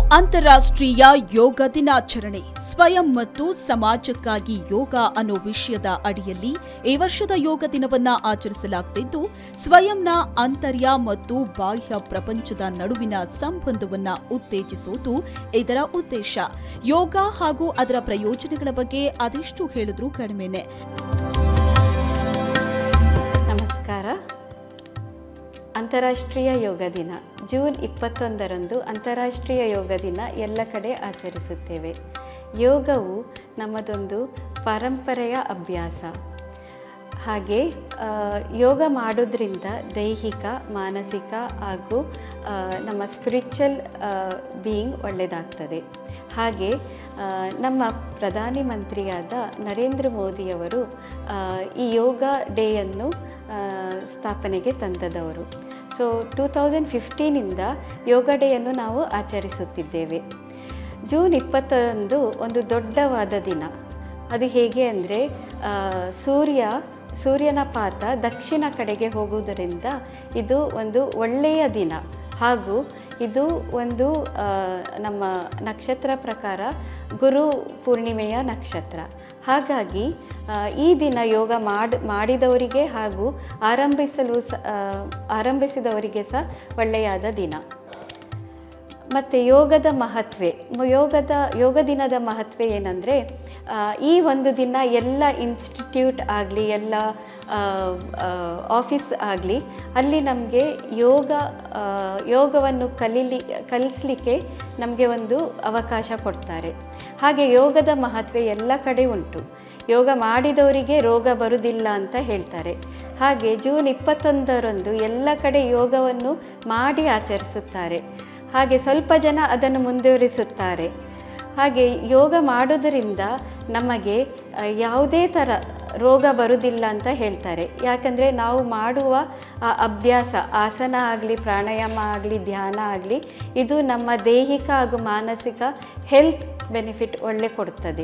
ಅಂತಾರಾಷ್ಟ್ರೀಯ ಯೋಗ ದಿನಾಚರಣೆ ಸ್ವಯಂ ಮತ್ತು ಸಮಾಜಕ್ಕಾಗಿ ಯೋಗ ಅನ್ನೋ ವಿಷಯದ ಅಡಿಯಲ್ಲಿ ಈ ವರ್ಷದ ಯೋಗ ದಿನವನ್ನ ಆಚರಿಸಲಾಗುತ್ತಿದ್ದು ಸ್ವಯಂನ ಅಂತರ್ಯ ಮತ್ತು ಬಾಹ್ಯ ಪ್ರಪಂಚದ ನಡುವಿನ ಸಂಬಂಧವನ್ನ ಉತ್ತೇಜಿಸುವುದು ಇದರ ಉದ್ದೇಶ ಯೋಗ ಹಾಗೂ ಅದರ ಪ್ರಯೋಜನಗಳ ಬಗ್ಗೆ ಅದೆಷ್ಟು ಹೇಳಿದ್ರೂ ಕಡಿಮೆನೆ ನಮಸ್ಕಾರ ಅಂತಾರಾಷ್ಟ್ರೀಯ ಯೋಗ ದಿನ ಜೂನ್ ಇಪ್ಪತ್ತೊಂದರಂದು ಅಂತಾರಾಷ್ಟ್ರೀಯ ಯೋಗ ದಿನ ಎಲ್ಲ ಕಡೆ ಆಚರಿಸುತ್ತೇವೆ ಯೋಗವು ನಮ್ಮದೊಂದು ಪರಂಪರೆಯ ಅಭ್ಯಾಸ ಹಾಗೆ ಆ, ಯೋಗ ಮಾಡೋದ್ರಿಂದ ದೈಹಿಕ ಮಾನಸಿಕ ಹಾಗೂ ಆ, ನಮ್ಮ ಸ್ಪಿರಿಚುವಲ್ ಬೀಯಿಂಗ್ ಒಳ್ಳೆಯದಾಗ್ತದೆ ಹಾಗೆ ಆ, ನಮ್ಮ ಪ್ರಧಾನಿ ಮಂತ್ರಿಯಾದ ನರೇಂದ್ರ ಮೋದಿಯವರು ಆ, ಈ ಯೋಗ ಡೇಯನ್ನು ಆ, ಸ್ಥಾಪನೆಗೆ ತಂದದವರು ಸೊ ಟೂ ತೌಸಂಡ್ ಫಿಫ್ಟೀನಿಂದ ಯೋಗ ಡೇಯನ್ನು ನಾವು ಆಚರಿಸುತ್ತಿದ್ದೇವೆ ಜೂನ್ ಇಪ್ಪತ್ತೊಂದು ಒಂದು ದೊಡ್ಡವಾದ ದಿನ ಅದು ಹೇಗೆ ಅಂದರೆ ಸೂರ್ಯ ಸೂರ್ಯನ ಪಾತ ದಕ್ಷಿಣ ಕಡೆಗೆ ಹೋಗುವುದರಿಂದ ಇದು ಒಂದು ಒಳ್ಳೆಯ ದಿನ ಹಾಗೂ ಇದು ಒಂದು ಆ, ನಮ್ಮ ನಕ್ಷತ್ರ ಪ್ರಕಾರ ಗುರು ಪೂರ್ಣಿಮೆಯ ನಕ್ಷತ್ರ ಹಾಗಾಗಿ ಆ, ಈ ದಿನ ಯೋಗ ಮಾಡ್ ಮಾಡಿದವರಿಗೆ ಹಾಗೂ ಆರಂಭಿಸಲು ಸ ಆ, ಆರಂಭಿಸಿದವರಿಗೆ ಸಹ ಒಳ್ಳೆಯದ ದಿನ ಮತ್ತು ಯೋಗದ ಮಹತ್ವೆ ಮ- ಯೋಗದ ಯೋಗ ದಿನದ ಮಹತ್ವ ಏನಂದರೆ ಈ ಒಂದು ದಿನ ಎಲ್ಲ ಇನ್ಸ್ಟಿಟ್ಯೂಟ್ ಆಗಲಿ ಎಲ್ಲ ಆ, ಆ, ಆಫೀಸ್ ಆಗಲಿ ಅಲ್ಲಿ ನಮಗೆ ಯೋಗ ಆ, ಯೋಗವನ್ನು ಕಲೀಲಿ ಕಲಿಸ್ಲಿಕ್ಕೆ ನಮಗೆ ಒಂದು ಅವಕಾಶ ಕೊಡ್ತಾರೆ ಹಾಗೆ ಯೋಗದ ಮಹತ್ವ ಎಲ್ಲ ಕಡೆ ಉಂಟು ಯೋಗ ಮಾಡಿದವರಿಗೆ ರೋಗ ಬರುವುದಿಲ್ಲ ಅಂತ ಹೇಳ್ತಾರೆ ಹಾಗೆ ಜೂನ್ ಇಪ್ಪತ್ತೊಂದರಂದು ಎಲ್ಲ ಕಡೆ ಯೋಗವನ್ನು ಮಾಡಿ ಆಚರಿಸುತ್ತಾರೆ ಹಾಗೆ ಸ್ವಲ್ಪ ಜನ ಅದನ್ನು ಮುಂದುವರಿಸುತ್ತಾರೆ ಹಾಗೆ ಯೋಗ ಮಾಡೋದರಿಂದ ನಮಗೆ ಆ, ಯಾವುದೇ ಥರ ರೋಗ ಬರುವುದಿಲ್ಲ ಅಂತ ಹೇಳ್ತಾರೆ ಯಾಕಂದರೆ ನಾವು ಮಾಡುವ ಆ ಅಭ್ಯಾಸ ಆಸನ ಆಗಲಿ ಪ್ರಾಣಾಯಾಮ ಆಗಲಿ ಧ್ಯಾನ ಆಗಲಿ ಇದು ನಮ್ಮ ದೈಹಿಕ ಹಾಗೂ ಮಾನಸಿಕ ಹೆಲ್ತ್ ಬೆನಿಫಿಟ್ ಒಳ್ಳೆ ಕೊಡ್ತದೆ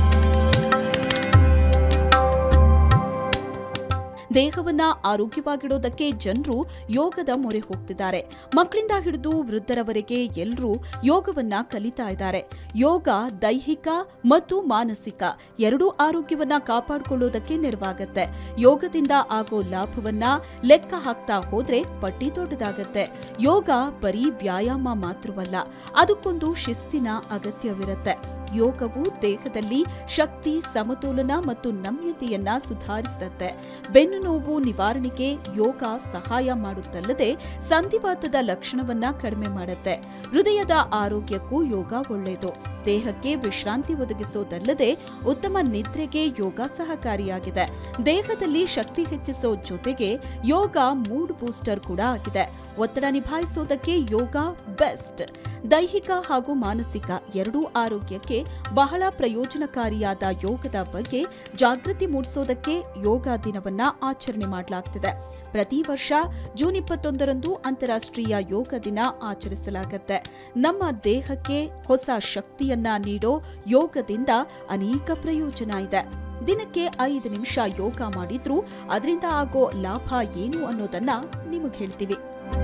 ದೇಹವನ್ನ ಆರೋಗ್ಯವಾಗಿಡೋದಕ್ಕೆ ಜನರು ಯೋಗದ ಮೊರೆ ಹೋಗ್ತಿದ್ದಾರೆ ಮಕ್ಕಳಿಂದ ಹಿಡಿದು ವೃದ್ಧರವರೆಗೆ ಎಲ್ಲರೂ ಯೋಗವನ್ನ ಕಲಿತಾ ಇದ್ದಾರೆ ಯೋಗ ದೈಹಿಕ ಮತ್ತು ಮಾನಸಿಕ ಎರಡೂ ಆರೋಗ್ಯವನ್ನ ಕಾಪಾಡಿಕೊಳ್ಳೋದಕ್ಕೆ ನೆರವಾಗತ್ತೆ ಯೋಗದಿಂದ ಆಗೋ ಲಾಭವನ್ನ ಲೆಕ್ಕ ಹಾಕ್ತಾ ಹೋದ್ರೆ ಪಟ್ಟಿ ದೊಡ್ಡದಾಗತ್ತೆ ಯೋಗ ಬರೀ ವ್ಯಾಯಾಮ ಮಾತ್ರವಲ್ಲ ಅದಕ್ಕೊಂದು ಶಿಸ್ತಿನ ಅಗತ್ಯವಿರುತ್ತೆ ಯೋಗವು ದೇಹದಲ್ಲಿ ಶಕ್ತಿ ಸಮತೋಲನ ಮತ್ತು ನಮ್ಯತೆಯನ್ನ ಸುಧಾರಿಸುತ್ತೆ ಬೆನ್ನು ನೋವು ನಿವಾರಣೆಗೆ ಯೋಗ ಸಹಾಯ ಮಾಡುತ್ತಲ್ಲದೆ ಸಂಧಿವಾತದ ಲಕ್ಷಣವನ್ನ ಕಡಿಮೆ ಮಾಡುತ್ತೆ ಹೃದಯದ ಆರೋಗ್ಯಕ್ಕೂ ಯೋಗ ಒಳ್ಳೆಯದು ದೇಹಕ್ಕೆ ವಿಶ್ರಾಂತಿ ಒದಗಿಸೋದಲ್ಲದೆ ಉತ್ತಮ ನಿದ್ರೆಗೆ ಯೋಗ ಸಹಕಾರಿಯಾಗಿದೆ ದೇಹದಲ್ಲಿ ಶಕ್ತಿ ಹೆಚ್ಚಿಸೋ ಜೊತೆಗೆ ಯೋಗ ಮೂಡ್ ಬೂಸ್ಟರ್ ಕೂಡ ಆಗಿದೆ ಒತ್ತಡ ನಿಭಾಯಿಸೋದಕ್ಕೆ ಯೋಗ ಬೆಸ್ಟ್ ದೈಹಿಕ ಹಾಗೂ ಮಾನಸಿಕ ಎರಡೂ ಆರೋಗ್ಯಕ್ಕೆ ಬಹಳ ಪ್ರಯೋಜನಕಾರಿಯಾದ ಯೋಗದ ಬಗ್ಗೆ ಜಾಗೃತಿ ಮೂಡಿಸೋದಕ್ಕೆ ಯೋಗ ದಿನವನ್ನ ಆಚರಣೆ ಮಾಡಲಾಗ್ತಿದೆ ಪ್ರತಿ ವರ್ಷ ಜೂನ್ ಇಪ್ಪತ್ತೊಂದರಂದು ಅಂತಾರಾಷ್ಟ್ರೀಯ ಯೋಗ ದಿನ ಆಚರಿಸಲಾಗುತ್ತೆ ನಮ್ಮ ದೇಹಕ್ಕೆ ಹೊಸ ಶಕ್ತಿಯನ್ನ ನೀಡೋ ಯೋಗದಿಂದ ಅನೇಕ ಪ್ರಯೋಜನ ಇದೆ ದಿನಕ್ಕೆ ಐದು ನಿಮಿಷ ಯೋಗ ಮಾಡಿದ್ರೂ ಅದರಿಂದ ಆಗೋ ಲಾಭ ಏನು ಅನ್ನೋದನ್ನ ನಿಮಗೆ ಹೇಳ್ತೀವಿ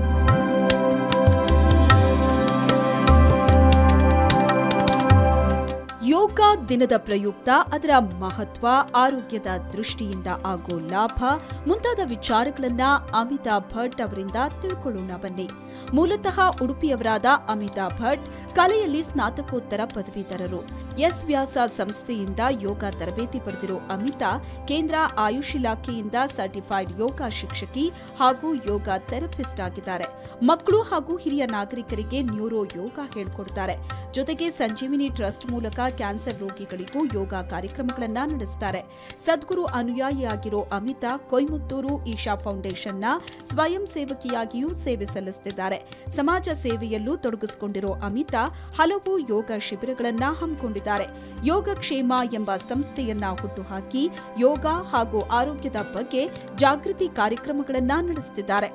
ಯೋಗ ದಿನದ ಪ್ರಯುಕ್ತ ಅದರ ಮಹತ್ವ ಆರೋಗ್ಯದ ದೃಷ್ಟಿಯಿಂದ ಆಗೋ ಲಾಭ ಮುಂತಾದ ವಿಚಾರಗಳನ್ನ ಅಮಿತಾಬ್ ಭಟ್ ಅವರಿಂದ ತಿಳ್ಕೊಳ್ಳೋಣ ಬನ್ನಿ ಮೂಲತಃ ಉಡುಪಿಯವರಾದ ಅಮಿತಾಬ್ ಭಟ್ ಕಲೆಯಲ್ಲಿ ಸ್ನಾತಕೋತ್ತರ ಪದವೀಧರರು ಎಸ್ ವ್ಯಾಸ ಸಂಸ್ಥೆಯಿಂದ ಯೋಗ ತರಬೇತಿ ಪಡೆದಿರೋ ಅಮಿತಾ ಕೇಂದ್ರ ಆಯುಷ್ ಇಲಾಖೆಯಿಂದ ಸರ್ಟಿಫೈಡ್ ಯೋಗ ಶಿಕ್ಷಕಿ ಹಾಗೂ ಯೋಗ ಥೆರಪಿಸ್ಟ್ ಆಗಿದ್ದಾರೆ ಮಕ್ಕಳು ಹಾಗೂ ಹಿರಿಯ ನಾಗರಿಕರಿಗೆ ನ್ಯೂರೋ ಯೋಗ ಹೇಳ್ಕೊಡ್ತಾರೆ ಜೊತೆಗೆ ಸಂಜೀವಿನಿ ಟ್ರಸ್ಟ್ ಮೂಲಕ ಕ್ಯಾನ್ಸರ್ ರೋಗಿಗಳಿಗೂ ಯೋಗ ಕಾರ್ಯಕ್ರಮಗಳನ್ನ ನಡೆಸ್ತಾರೆ ಸದ್ಗುರು ಅನುಯಾಯಿಯಾಗಿರೋ ಅಮಿತಾ ಕೊಯಮತ್ತೂರು ಈಶಾ ಫೌಂಡೇಶನ್ನ ಸ್ವಯಂ ಸೇವಕಿಯಾಗಿಯೂ ಸೇವೆ ಸಲ್ಲಿಸುತ್ತಿದ್ದಾರೆ ಸಮಾಜ ಸೇವೆಯಲ್ಲೂ ತೊಡಗಿಸಿಕೊಂಡಿರೋ ಅಮಿತಾ ಹಲವು ಯೋಗ ಶಿಬಿರಗಳನ್ನ ಹಮ್ಮಿಕೊಂಡಿದ್ದಾರೆ ಯೋಗಕ್ಷೇಮ ಎಂಬ ಸಂಸ್ಥೆಯನ್ನ ಹುಟ್ಟುಹಾಕಿ ಯೋಗ ಹಾಗೂ ಆರೋಗ್ಯದ ಬಗ್ಗೆ ಜಾಗೃತಿ ಕಾರ್ಯಕ್ರಮಗಳನ್ನ ನಡೆಸುತ್ತಿದ್ದಾರೆ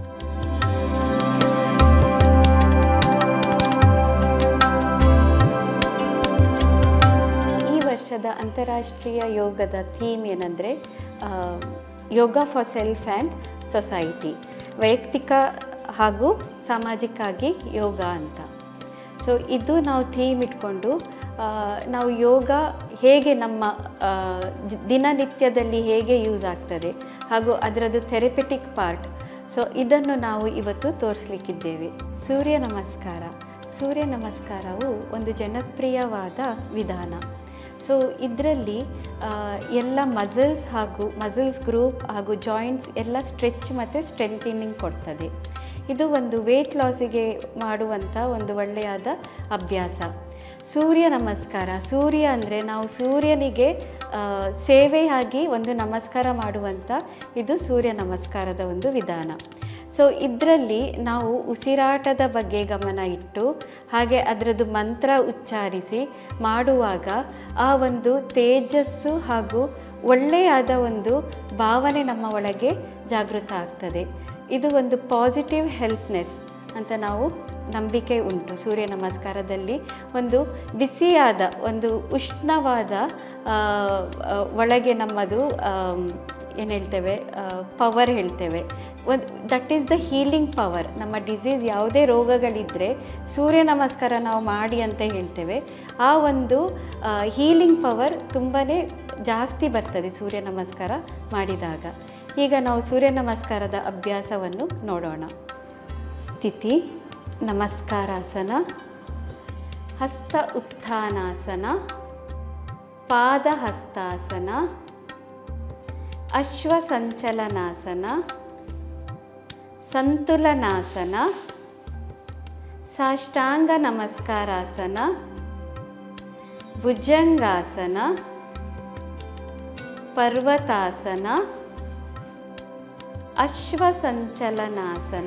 ಈ ವರ್ಷದ ಅಂತಾರಾಷ್ಟ್ರೀಯ ಯೋಗದ ಥೀಮ್ ಏನಂದರೆ yoga for self and society ವೈಯಕ್ತಿಕ ಹಾಗೂ ಸಾಮಾಜಿಕವಾಗಿ ಯೋಗ ಅಂತ ಸೊ ಇದು ನಾವು ಥೀಮ್ ಇಟ್ಕೊಂಡು ಆ, ನಾವು ಯೋಗ ಹೇಗೆ ನಮ್ಮ ಆ, ಜ- ದಿನನಿತ್ಯದಲ್ಲಿ ಹೇಗೆ ಯೂಸ್ ಆಗ್ತದೆ ಹಾಗೂ ಅದರದ್ದು ಥೆರಪಿಟಿಕ್ ಪಾರ್ಟ್ ಸೊ ಇದನ್ನು ನಾವು ಇವತ್ತು ತೋರಿಸ್ಲಿಕ್ಕಿದ್ದೇವೆ ಸೂರ್ಯ ನಮಸ್ಕಾರ ಸೂರ್ಯ ನಮಸ್ಕಾರವು ಒಂದು ಜನಪ್ರಿಯವಾದ ವಿಧಾನ ಸೊ ಇದರಲ್ಲಿ ಎಲ್ಲ ಮಸಲ್ಸ್ ಹಾಗೂ ಮಸಲ್ಸ್ ಗ್ರೂಪ್ ಹಾಗೂ ಜಾಯಿಂಟ್ಸ್ ಎಲ್ಲ ಸ್ಟ್ರೆಚ್ ಮತ್ತು ಸ್ಟ್ರೆಂಥನಿಂಗ್ ಕೊಡ್ತದೆ ಇದು ಒಂದು ವೇಟ್ ಲಾಸಿಗೆ ಮಾಡುವಂಥ ಒಂದು ಒಳ್ಳೆಯದ ಅಭ್ಯಾಸ ಸೂರ್ಯ ನಮಸ್ಕಾರ ಸೂರ್ಯ ಅಂದರೆ ನಾವು ಸೂರ್ಯನಿಗೆ ಆ, ಸೇವೆಯಾಗಿ ಒಂದು ನಮಸ್ಕಾರ ಮಾಡುವಂಥ ಇದು ಸೂರ್ಯ ನಮಸ್ಕಾರದ ಒಂದು ವಿಧಾನ ಸೊ ಇದರಲ್ಲಿ ನಾವು ಉಸಿರಾಟದ ಬಗ್ಗೆ ಗಮನ ಇಟ್ಟು ಹಾಗೆ ಅದರದ್ದು ಮಂತ್ರ ಉಚ್ಚಾರಿಸಿ ಮಾಡುವಾಗ ಆ ಒಂದು ತೇಜಸ್ಸು ಹಾಗೂ ಒಳ್ಳೆಯಾದ ಒಂದು ಭಾವನೆ ನಮ್ಮ ಒಳಗೆ ಜಾಗೃತ ಆಗ್ತದೆ ಇದು ಒಂದು ಪಾಸಿಟಿವ್ ಹೆಲ್ತ್ನೆಸ್ ಅಂತ ನಾವು ನಂಬಿಕೆ ಉಂಟು ಸೂರ್ಯ ನಮಸ್ಕಾರದಲ್ಲಿ ಒಂದು ಬಿಸಿಯಾದ ಒಂದು ಉಷ್ಣವಾದ ಆ, ಆ, ಒಳಗೆ ನಮ್ಮದು ಏನು ಹೇಳ್ತೇವೆ ಪವರ್ ಹೇಳ್ತೇವೆ ಒಂದು that is the healing power ನಮ್ಮ ಡಿಸೀಸ್ ಯಾವುದೇ ರೋಗಗಳಿದ್ದರೆ ಸೂರ್ಯ ನಮಸ್ಕಾರ ನಾವು ಮಾಡಿ ಅಂತ ಹೇಳ್ತೇವೆ ಆ ಒಂದು ಹೀಲಿಂಗ್ ಪವರ್ ತುಂಬಾ ಜಾಸ್ತಿ ಬರ್ತದೆ ಸೂರ್ಯ ನಮಸ್ಕಾರ ಮಾಡಿದಾಗ ಈಗ ನಾವು ಸೂರ್ಯ ನಮಸ್ಕಾರದ ಅಭ್ಯಾಸವನ್ನು ನೋಡೋಣ ಸ್ಥಿತಿ ನಮಸ್ಕಾರಾಸನ ಹಸ್ತ ಉತ್ಥಾನಾಸನ ಪಾದಹಸ್ತಾಸನ ಅಶ್ವಸಂಚಲನಾಸನ ಸಂತುಲನಾಸನ ಸಾಷ್ಟಾಂಗ ನಮಸ್ಕಾರಾಸನ ಭುಜಂಗಾಸನ ಪರ್ವತಾಸನ ಅಶ್ವಸಂಚಲನಾಸನ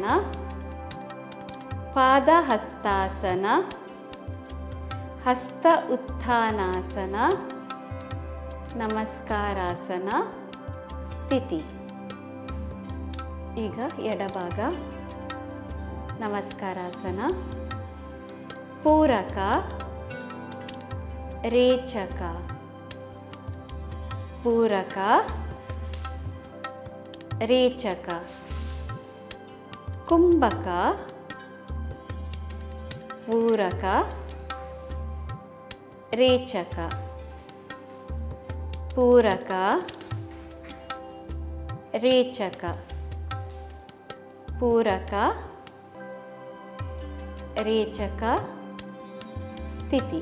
ಪಾದಹಸ್ತಾಸನ ಹಸ್ತ ಉತ್ಥಾನಾಸನ ನಮಸ್ಕಾರಾಸನ ಸ್ಥಿತಿ ಈಗ ಎಡಭಾಗ ನಮಸ್ಕಾರಾಸನ ಪೂರಕ ರೇಚಕ ಪೂರಕ ರೇಚಕ ಕುಂಭಕ ಪೂರಕ ರೇಚಕ ಪೂರಕ ರೇಚಕ ಪೂರಕ ರೇಚಕ ಸ್ಥಿತಿ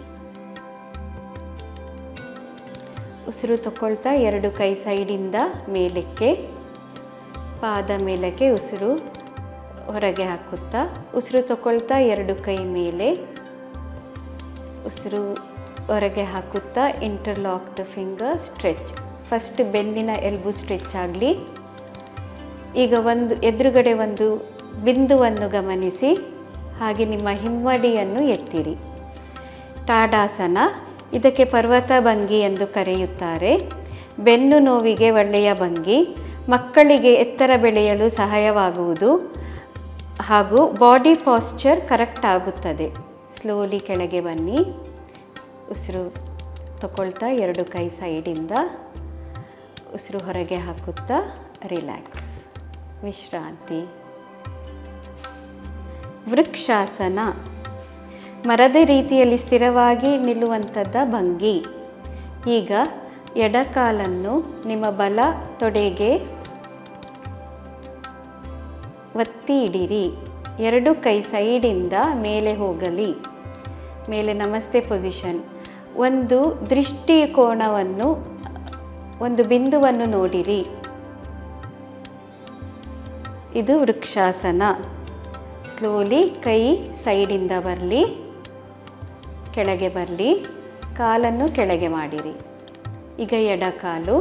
ಉಸಿರು ತಗೊಳ್ತಾ ಎರಡು ಕೈ ಸೈಡಿಂದ ಮೇಲಕ್ಕೆ ಪಾದ ಮೇಲಕ್ಕೆ ಉಸಿರು ಹೊರಗೆ ಹಾಕುತ್ತಾ ಉಸಿರು ತಗೊಳ್ತಾ ಎರಡು ಕೈ ಮೇಲೆ ಉಸಿರು ಹೊರಗೆ ಹಾಕುತ್ತಾ interlock the finger stretch first ಬೆನ್ನಿನ ಎಲ್ಬು ಸ್ಟ್ರೆಚ್ ಆಗಲಿ ಈಗ ಒಂದು ಎದುರುಗಡೆ ಒಂದು ಬಿಂದುವನ್ನು ಗಮನಿಸಿ ಹಾಗೆ ನಿಮ್ಮ ಹಿಮ್ಮಡಿಯನ್ನು ಎತ್ತಿರಿ ಟಾಡಾಸನ ಇದಕ್ಕೆ ಪರ್ವತ ಭಂಗಿ ಎಂದು ಕರೆಯುತ್ತಾರೆ ಬೆನ್ನು ನೋವಿಗೆ ಒಳ್ಳೆಯ ಭಂಗಿ ಮಕ್ಕಳಿಗೆ ಎತ್ತರ ಬೆಳೆಯಲು ಸಹಾಯವಾಗುವುದು ಹಾಗೂ ಬಾಡಿ ಪಾಸ್ಚರ್ ಕರೆಕ್ಟ್ ಆಗುತ್ತದೆ ಸ್ಲೋಲಿ ಕೆಳಗೆ ಬನ್ನಿ ಉಸಿರು ತಗೊಳ್ತಾ ಎರಡು ಕೈ ಸೈಡಿಂದ ಉಸಿರು ಹೊರಗೆ ಹಾಕುತ್ತಾ ರಿಲ್ಯಾಕ್ಸ್ ವಿಶ್ರಾಂತಿ ವೃಕ್ಷಾಸನ ಮರದ ರೀತಿಯಲ್ಲಿ ಸ್ಥಿರವಾಗಿ ನಿಲ್ಲುವಂಥದ್ದ ಭಂಗಿ ಈಗ ಎಡಕಾಲನ್ನು ನಿಮ್ಮ ಬಲ ತೊಡೆಗೆ ಒತ್ತಿ ಇಡಿರಿ ಎರಡು ಕೈ ಸೈಡಿಂದ ಮೇಲೆ ಹೋಗಲಿ ಮೇಲೆ ನಮಸ್ತೆ ಪೊಸಿಷನ್ ಒಂದು ದೃಷ್ಟಿಕೋನವನ್ನು ಒಂದು ಬಿಂದುವನ್ನು ನೋಡಿರಿ ಇದು ವೃಕ್ಷಾಸನ ಸ್ಲೋಲಿ ಕೈ ಸೈಡಿಂದ ಬರಲಿ ಕೆಳಗೆ ಬರಲಿ ಕಾಲನ್ನು ಕೆಳಗೆ ಮಾಡಿರಿ ಈಗ ಎಡಕಾಲು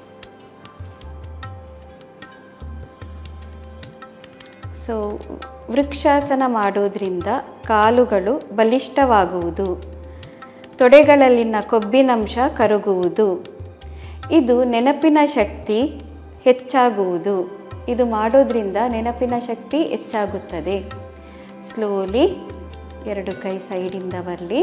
ಸೊ ವೃಕ್ಷಾಸನ ಮಾಡೋದ್ರಿಂದ ಕಾಲುಗಳು ಬಲಿಷ್ಠವಾಗುವುದು ತೊಡೆಗಳಲ್ಲಿನ ಕೊಬ್ಬಿನಂಶ ಕರಗುವುದು ಇದು ನೆನಪಿನ ಶಕ್ತಿ ಹೆಚ್ಚಾಗುವುದು ಇದು ಮಾಡೋದ್ರಿಂದ ನೆನಪಿನ ಶಕ್ತಿ ಹೆಚ್ಚಾಗುತ್ತದೆ ಸ್ಲೋಲಿ ಎರಡು ಕೈ ಸೈಡಿಂದ ಬರಲಿ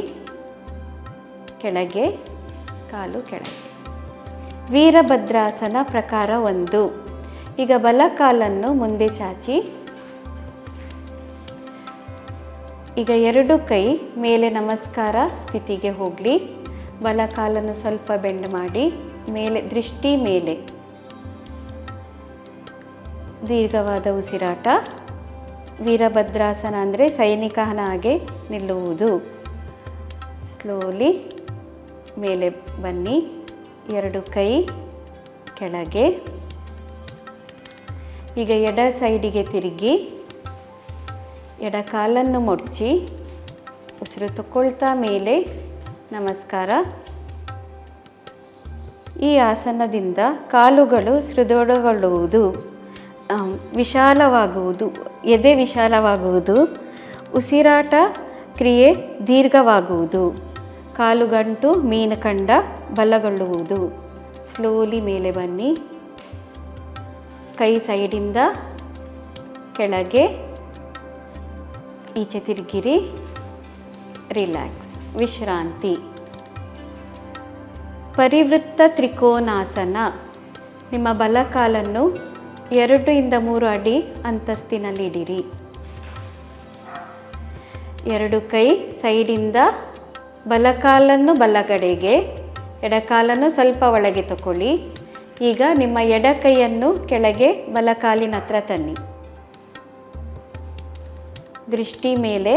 ಕೆಳಗೆ ಕಾಲು ಕೆಳಗೆ ವೀರಭದ್ರಾಸನ ಪ್ರಕಾರ ಒಂದು ಈಗ ಬಲ ಕಾಲನ್ನು ಮುಂದೆ ಚಾಚಿ ಈಗ ಎರಡು ಕೈ ಮೇಲೆ ನಮಸ್ಕಾರ ಸ್ಥಿತಿಗೆ ಹೋಗಲಿ ಬಲ ಕಾಲನ್ನು ಸ್ವಲ್ಪ ಬೆಂಡ್ ಮಾಡಿ ಮೇಲೆ ದೃಷ್ಟಿ ಮೇಲೆ ದೀರ್ಘವಾದ ಉಸಿರಾಟ ವೀರಭದ್ರಾಸನ ಅಂದರೆ ಸೈನಿಕನ ಹಾಗೆ ನಿಲ್ಲುವುದು ಸ್ಲೋಲಿ ಮೇಲೆ ಬನ್ನಿ ಎರಡು ಕೈ ಕೆಳಗೆ ಈಗ ಎಡ ಸೈಡಿಗೆ ತಿರುಗಿ ಎಡ ಕಾಲನ್ನು ಮುಡ್ಚಿ ಉಸಿರು ತಗೊಳ್ತಾ ಮೇಲೆ ನಮಸ್ಕಾರ ಈ ಆಸನದಿಂದ ಕಾಲುಗಳು ಸೃದೃಢಗೊಳ್ಳುವುದು ಆಮ್, ವಿಶಾಲವಾಗುವುದು ಎದೆ ವಿಶಾಲವಾಗುವುದು ಉಸಿರಾಟ ಕ್ರಿಯೆ ದೀರ್ಘವಾಗುವುದು ಕಾಲುಗಂಟು ಮೀನುಕಂಡ ಬಲಗೊಳ್ಳುವುದು ಸ್ಲೋಲಿ ಮೇಲೆ ಬನ್ನಿ ಕೈ ಸೈಡಿಂದ ಕೆಳಗೆ ಈಚೆ ತಿರುಗಿರಿ ರಿಲ್ಯಾಕ್ಸ್ ವಿಶ್ರಾಂತಿ ಪರಿವೃತ್ತ ತ್ರಿಕೋನಾಸನ ನಿಮ್ಮ ಬಲಕಾಲನ್ನು ಎರಡು ಇಂದ ಮೂರು ಅಡಿ ಅಂತಸ್ತಿನಲ್ಲಿ ಇಡಿರಿ ಎರಡು ಕೈ ಸೈಡಿಂದ ಬಲಕಾಲನ್ನು ಬಲಗಡೆಗೆ ಎಡಕಾಲನ್ನು ಸ್ವಲ್ಪ ಒಳಗೆ ತಗೊಳ್ಳಿ ಈಗ ನಿಮ್ಮ ಎಡ ಕೈಯನ್ನು ಕೆಳಗೆ ಬಲಕಾಲಿನ ಹತ್ರ ತನ್ನಿ ದೃಷ್ಟಿ ಮೇಲೆ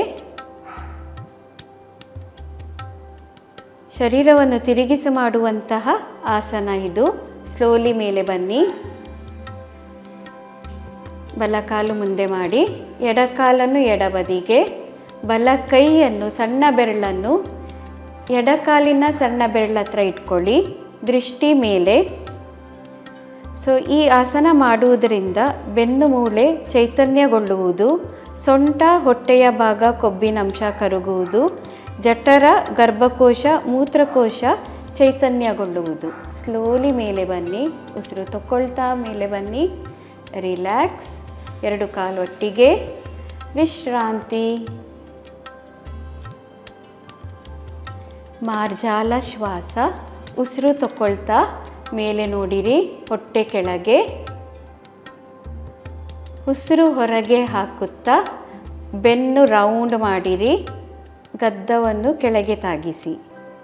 ಶರೀರವನ್ನು ತಿರುಗಿಸಿ ಮಾಡುವಂತಹ ಆಸನ ಇದು ಸ್ಲೋಲಿ ಮೇಲೆ ಬನ್ನಿ ಬಲಕಾಲು ಮುಂದೆ ಮಾಡಿ ಎಡಕಾಲನ್ನು ಎಡಬದಿಗೆ ಬಲ ಕೈಯನ್ನು ಸಣ್ಣ ಬೆರಳನ್ನು ಎಡಕಾಲಿನ ಸಣ್ಣ ಬೆರಳ ಹತ್ರ ಇಟ್ಕೊಳ್ಳಿ ದೃಷ್ಟಿ ಮೇಲೆ ಸೊ ಈ ಆಸನ ಮಾಡುವುದರಿಂದ ಬೆನ್ನು ಮೂಳೆ ಚೈತನ್ಯಗೊಳ್ಳುವುದು ಸೊಂಟ ಹೊಟ್ಟೆಯ ಭಾಗ ಕೊಬ್ಬಿನಂಶ ಕರಗುವುದು ಜಠರ ಗರ್ಭಕೋಶ ಮೂತ್ರಕೋಶ ಚೈತನ್ಯಗೊಳ್ಳುವುದು ಸ್ಲೋಲಿ ಮೇಲೆ ಬನ್ನಿ ಉಸಿರು ತಗೊಳ್ತಾ ಮೇಲೆ ಬನ್ನಿ ರಿಲ್ಯಾಕ್ಸ್ ಎರಡು ಕಾಲು ಒಟ್ಟಿಗೆ ವಿಶ್ರಾಂತಿ ಮಾರ್ಜಾಲ ಶ್ವಾಸ ಉಸಿರು ತಗೊಳ್ತಾ ಮೇಲೆ ನೋಡಿರಿ ಹೊಟ್ಟೆ ಕೆಳಗೆ ಉಸಿರು ಹೊರಗೆ ಹಾಕುತ್ತಾ ಬೆನ್ನು ರೌಂಡ್ ಮಾಡಿರಿ ಗದ್ದವನ್ನು ಕೆಳಗೆ ತಾಗಿಸಿ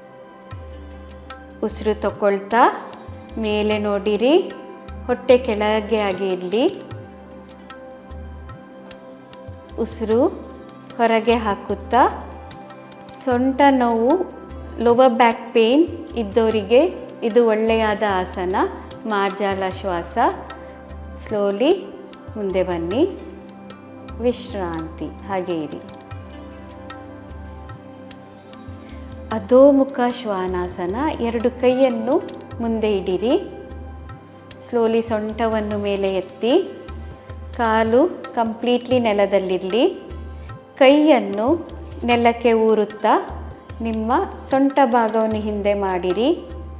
ಉಸಿರು ತಗೊಳ್ತಾ ಮೇಲೆ ನೋಡಿರಿ ಹೊಟ್ಟೆ ಕೆಳಗೆ ಆಗಿರಲಿ ಉಸಿರು ಹೊರಗೆ ಹಾಕುತ್ತಾ ಸೊಂಟ ನೋವು ಲೋವರ್ ಬ್ಯಾಕ್ ಪೇನ್ ಇದ್ದವರಿಗೆ ಇದು ಒಳ್ಳೆಯದ ಆಸನ ಮಾರ್ಜಾಲ ಶ್ವಾಸ ಸ್ಲೋಲಿ ಮುಂದೆ ಬನ್ನಿ ವಿಶ್ರಾಂತಿ ಹಾಗೆ ಇರಿ ಅಧೋಮುಖ ಶ್ವಾನಾಸನ ಎರಡು ಕೈಯನ್ನು ಮುಂದೆ ಇಡಿರಿ ಸ್ಲೋಲಿ ಸೊಂಟವನ್ನು ಮೇಲೆ ಎತ್ತಿ ಕಾಲು ಕಂಪ್ಲೀಟ್ಲಿ ನೆಲದಲ್ಲಿರಲಿ ಕೈಯನ್ನು ನೆಲಕ್ಕೆ ಊರುತ್ತಾ ನಿಮ್ಮ ಸೊಂಟ ಭಾಗವನ್ನು ಹಿಂದೆ ಮಾಡಿರಿ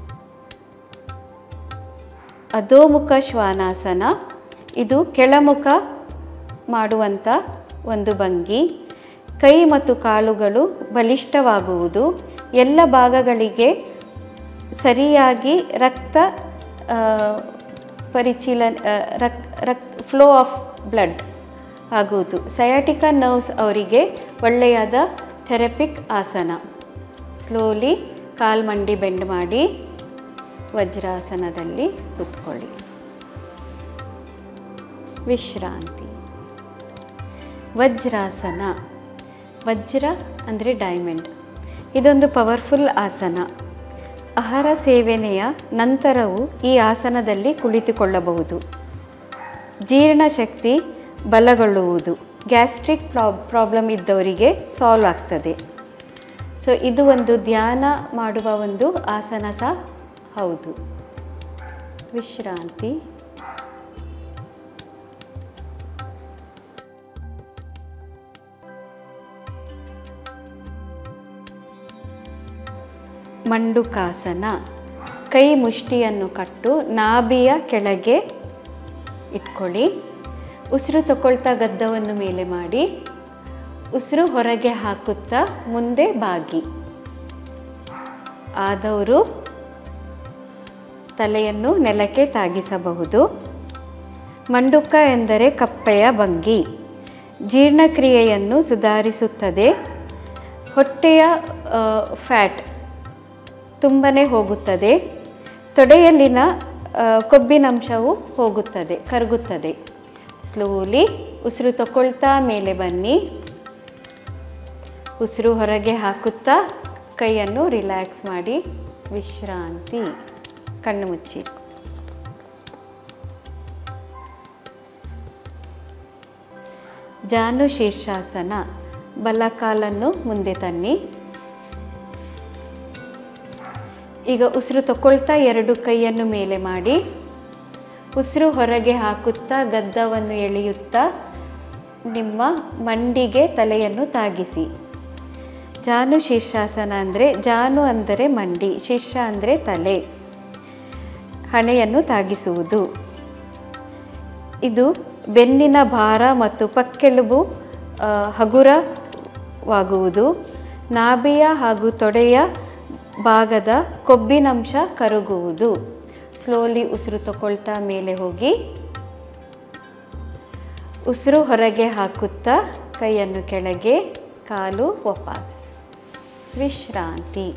ಅಧೋಮುಖ ಶ್ವಾನಾಸನ ಇದು ಕೆಳಮುಖ ಮಾಡುವಂಥ ಒಂದು ಭಂಗಿ ಕೈ ಮತ್ತು ಕಾಲುಗಳು ಬಲಿಷ್ಠವಾಗುವುದು ಎಲ್ಲ ಭಾಗಗಳಿಗೆ ಸರಿಯಾಗಿ ರಕ್ತ ಆ, ಪರಿಚೀಲನೆ ಆ, ರಕ್ ರಕ್ತ ಫ್ಲೋ ಆಫ್ ಬ್ಲಡ್ ಆಗುವುದು ಸಯಾಟಿಕಾ ನರ್ವ್ಸ್ ಅವರಿಗೆ ಒಳ್ಳೆಯದ ಥೆರಪಿಕ್ ಆಸನ ಸ್ಲೋಲಿ ಕಾಲ್ ಮಂಡಿ ಬೆಂಡ್ ಮಾಡಿ ವಜ್ರಾಸನದಲ್ಲಿ ಕೂತ್ಕೊಳ್ಳಿ ವಿಶ್ರಾಂತಿ ವಜ್ರಾಸನ ವಜ್ರ ಅಂದರೆ ಡೈಮಂಡ್ ಇದೊಂದು ಪವರ್ಫುಲ್ ಆಸನ ಆಹಾರ ಸೇವನೆಯ ನಂತರವೂ ಈ ಆಸನದಲ್ಲಿ ಕುಳಿತುಕೊಳ್ಳಬಹುದು ಜೀರ್ಣಶಕ್ತಿ ಬಲಗೊಳ್ಳುವುದು ಗ್ಯಾಸ್ಟ್ರಿಕ್ ಪ್ರಾಬ್ಲಮ್ ಇದ್ದವರಿಗೆ ಸಾಲ್ವ್ ಆಗ್ತದೆ ಸೊ ಇದು ಒಂದು ಧ್ಯಾನ ಮಾಡುವ ಒಂದು ಆಸನ ಸಹ ಹೌದು ವಿಶ್ರಾಂತಿ ಮಂಡುಕಾಸನ ಕೈ ಮುಷ್ಟಿಯನ್ನು ಕಟ್ಟು ನಾಭಿಯ ಕೆಳಗೆ ಇಟ್ಕೊಳ್ಳಿ ಉಸಿರು ತಗೊಳ್ತಾ ಗದ್ದವನ್ನು ಮೇಲೆ ಮಾಡಿ ಉಸಿರು ಹೊರಗೆ ಹಾಕುತ್ತಾ ಮುಂದೆ ಬಾಗಿ ಆದವರು ತಲೆಯನ್ನು ನೆಲಕ್ಕೆ ತಾಗಿಸಬಹುದು ಮಂಡುಕ ಎಂದರೆ ಕಪ್ಪೆಯ ಭಂಗಿ ಜೀರ್ಣಕ್ರಿಯೆಯನ್ನು ಸುಧಾರಿಸುತ್ತದೆ ಹೊಟ್ಟೆಯ ಫ್ಯಾಟ್ ತುಂಬನೇ ಹೋಗುತ್ತದೆ ತೊಡೆಯಲ್ಲಿನ ಆ, ಕೊಬ್ಬಿನಂಶವು ಹೋಗುತ್ತದೆ ಕರಗುತ್ತದೆ ಸ್ಲೋಲಿ ಉಸಿರು ತಗೊಳ್ತಾ ಮೇಲೆ ಬನ್ನಿ ಉಸಿರು ಹೊರಗೆ ಹಾಕುತ್ತಾ ಕೈಯನ್ನು ರಿಲ್ಯಾಕ್ಸ್ ಮಾಡಿ ವಿಶ್ರಾಂತಿ ಕಣ್ಣು ಮುಚ್ಚಿ ಜಾನು ಶೀರ್ಷಾಸನ ಬಲ ಕಾಲನ್ನು ಮುಂದೆ ತನ್ನಿ ಈಗ ಉಸಿರು ತಗೊಳ್ತಾ ಎರಡು ಕೈಯನ್ನು ಮೇಲೆ ಮಾಡಿ ಉಸಿರು ಹೊರಗೆ ಹಾಕುತ್ತಾ ಗದ್ದವನ್ನು ಎಳೆಯುತ್ತಾ ನಿಮ್ಮ ಮಂಡಿಗೆ ತಲೆಯನ್ನು ತಾಗಿಸಿ ಜಾನು ಶೀರ್ಷಾಸನ ಅಂದರೆ ಜಾನು ಅಂದರೆ ಮಂಡಿ ಶೀರ್ಷ ಅಂದರೆ ತಲೆ ಹಣೆಯನ್ನು ತಾಗಿಸುವುದು ಇದು ಬೆನ್ನಿನ ಭಾರ ಮತ್ತು ಪಕ್ಕೆಲುಬು ಆ, ಹಗುರವಾಗುವುದು ನಾಭಿಯ ಹಾಗೂ ತೊಡೆಯ ಭಾಗದ ಕೊಬ್ಬಿನಂಶ ಕರಗುವುದು ಸ್ಲೋಲಿ ಉಸಿರು ತಗೊಳ್ತಾ ಮೇಲೆ ಹೋಗಿ ಉಸಿರು ಹೊರಗೆ ಹಾಕುತ್ತಾ ಕೈಯನ್ನು ಕೆಳಗೆ ಕಾಲು ವಾಪಸ್ ವಿಶ್ರಾಂತಿ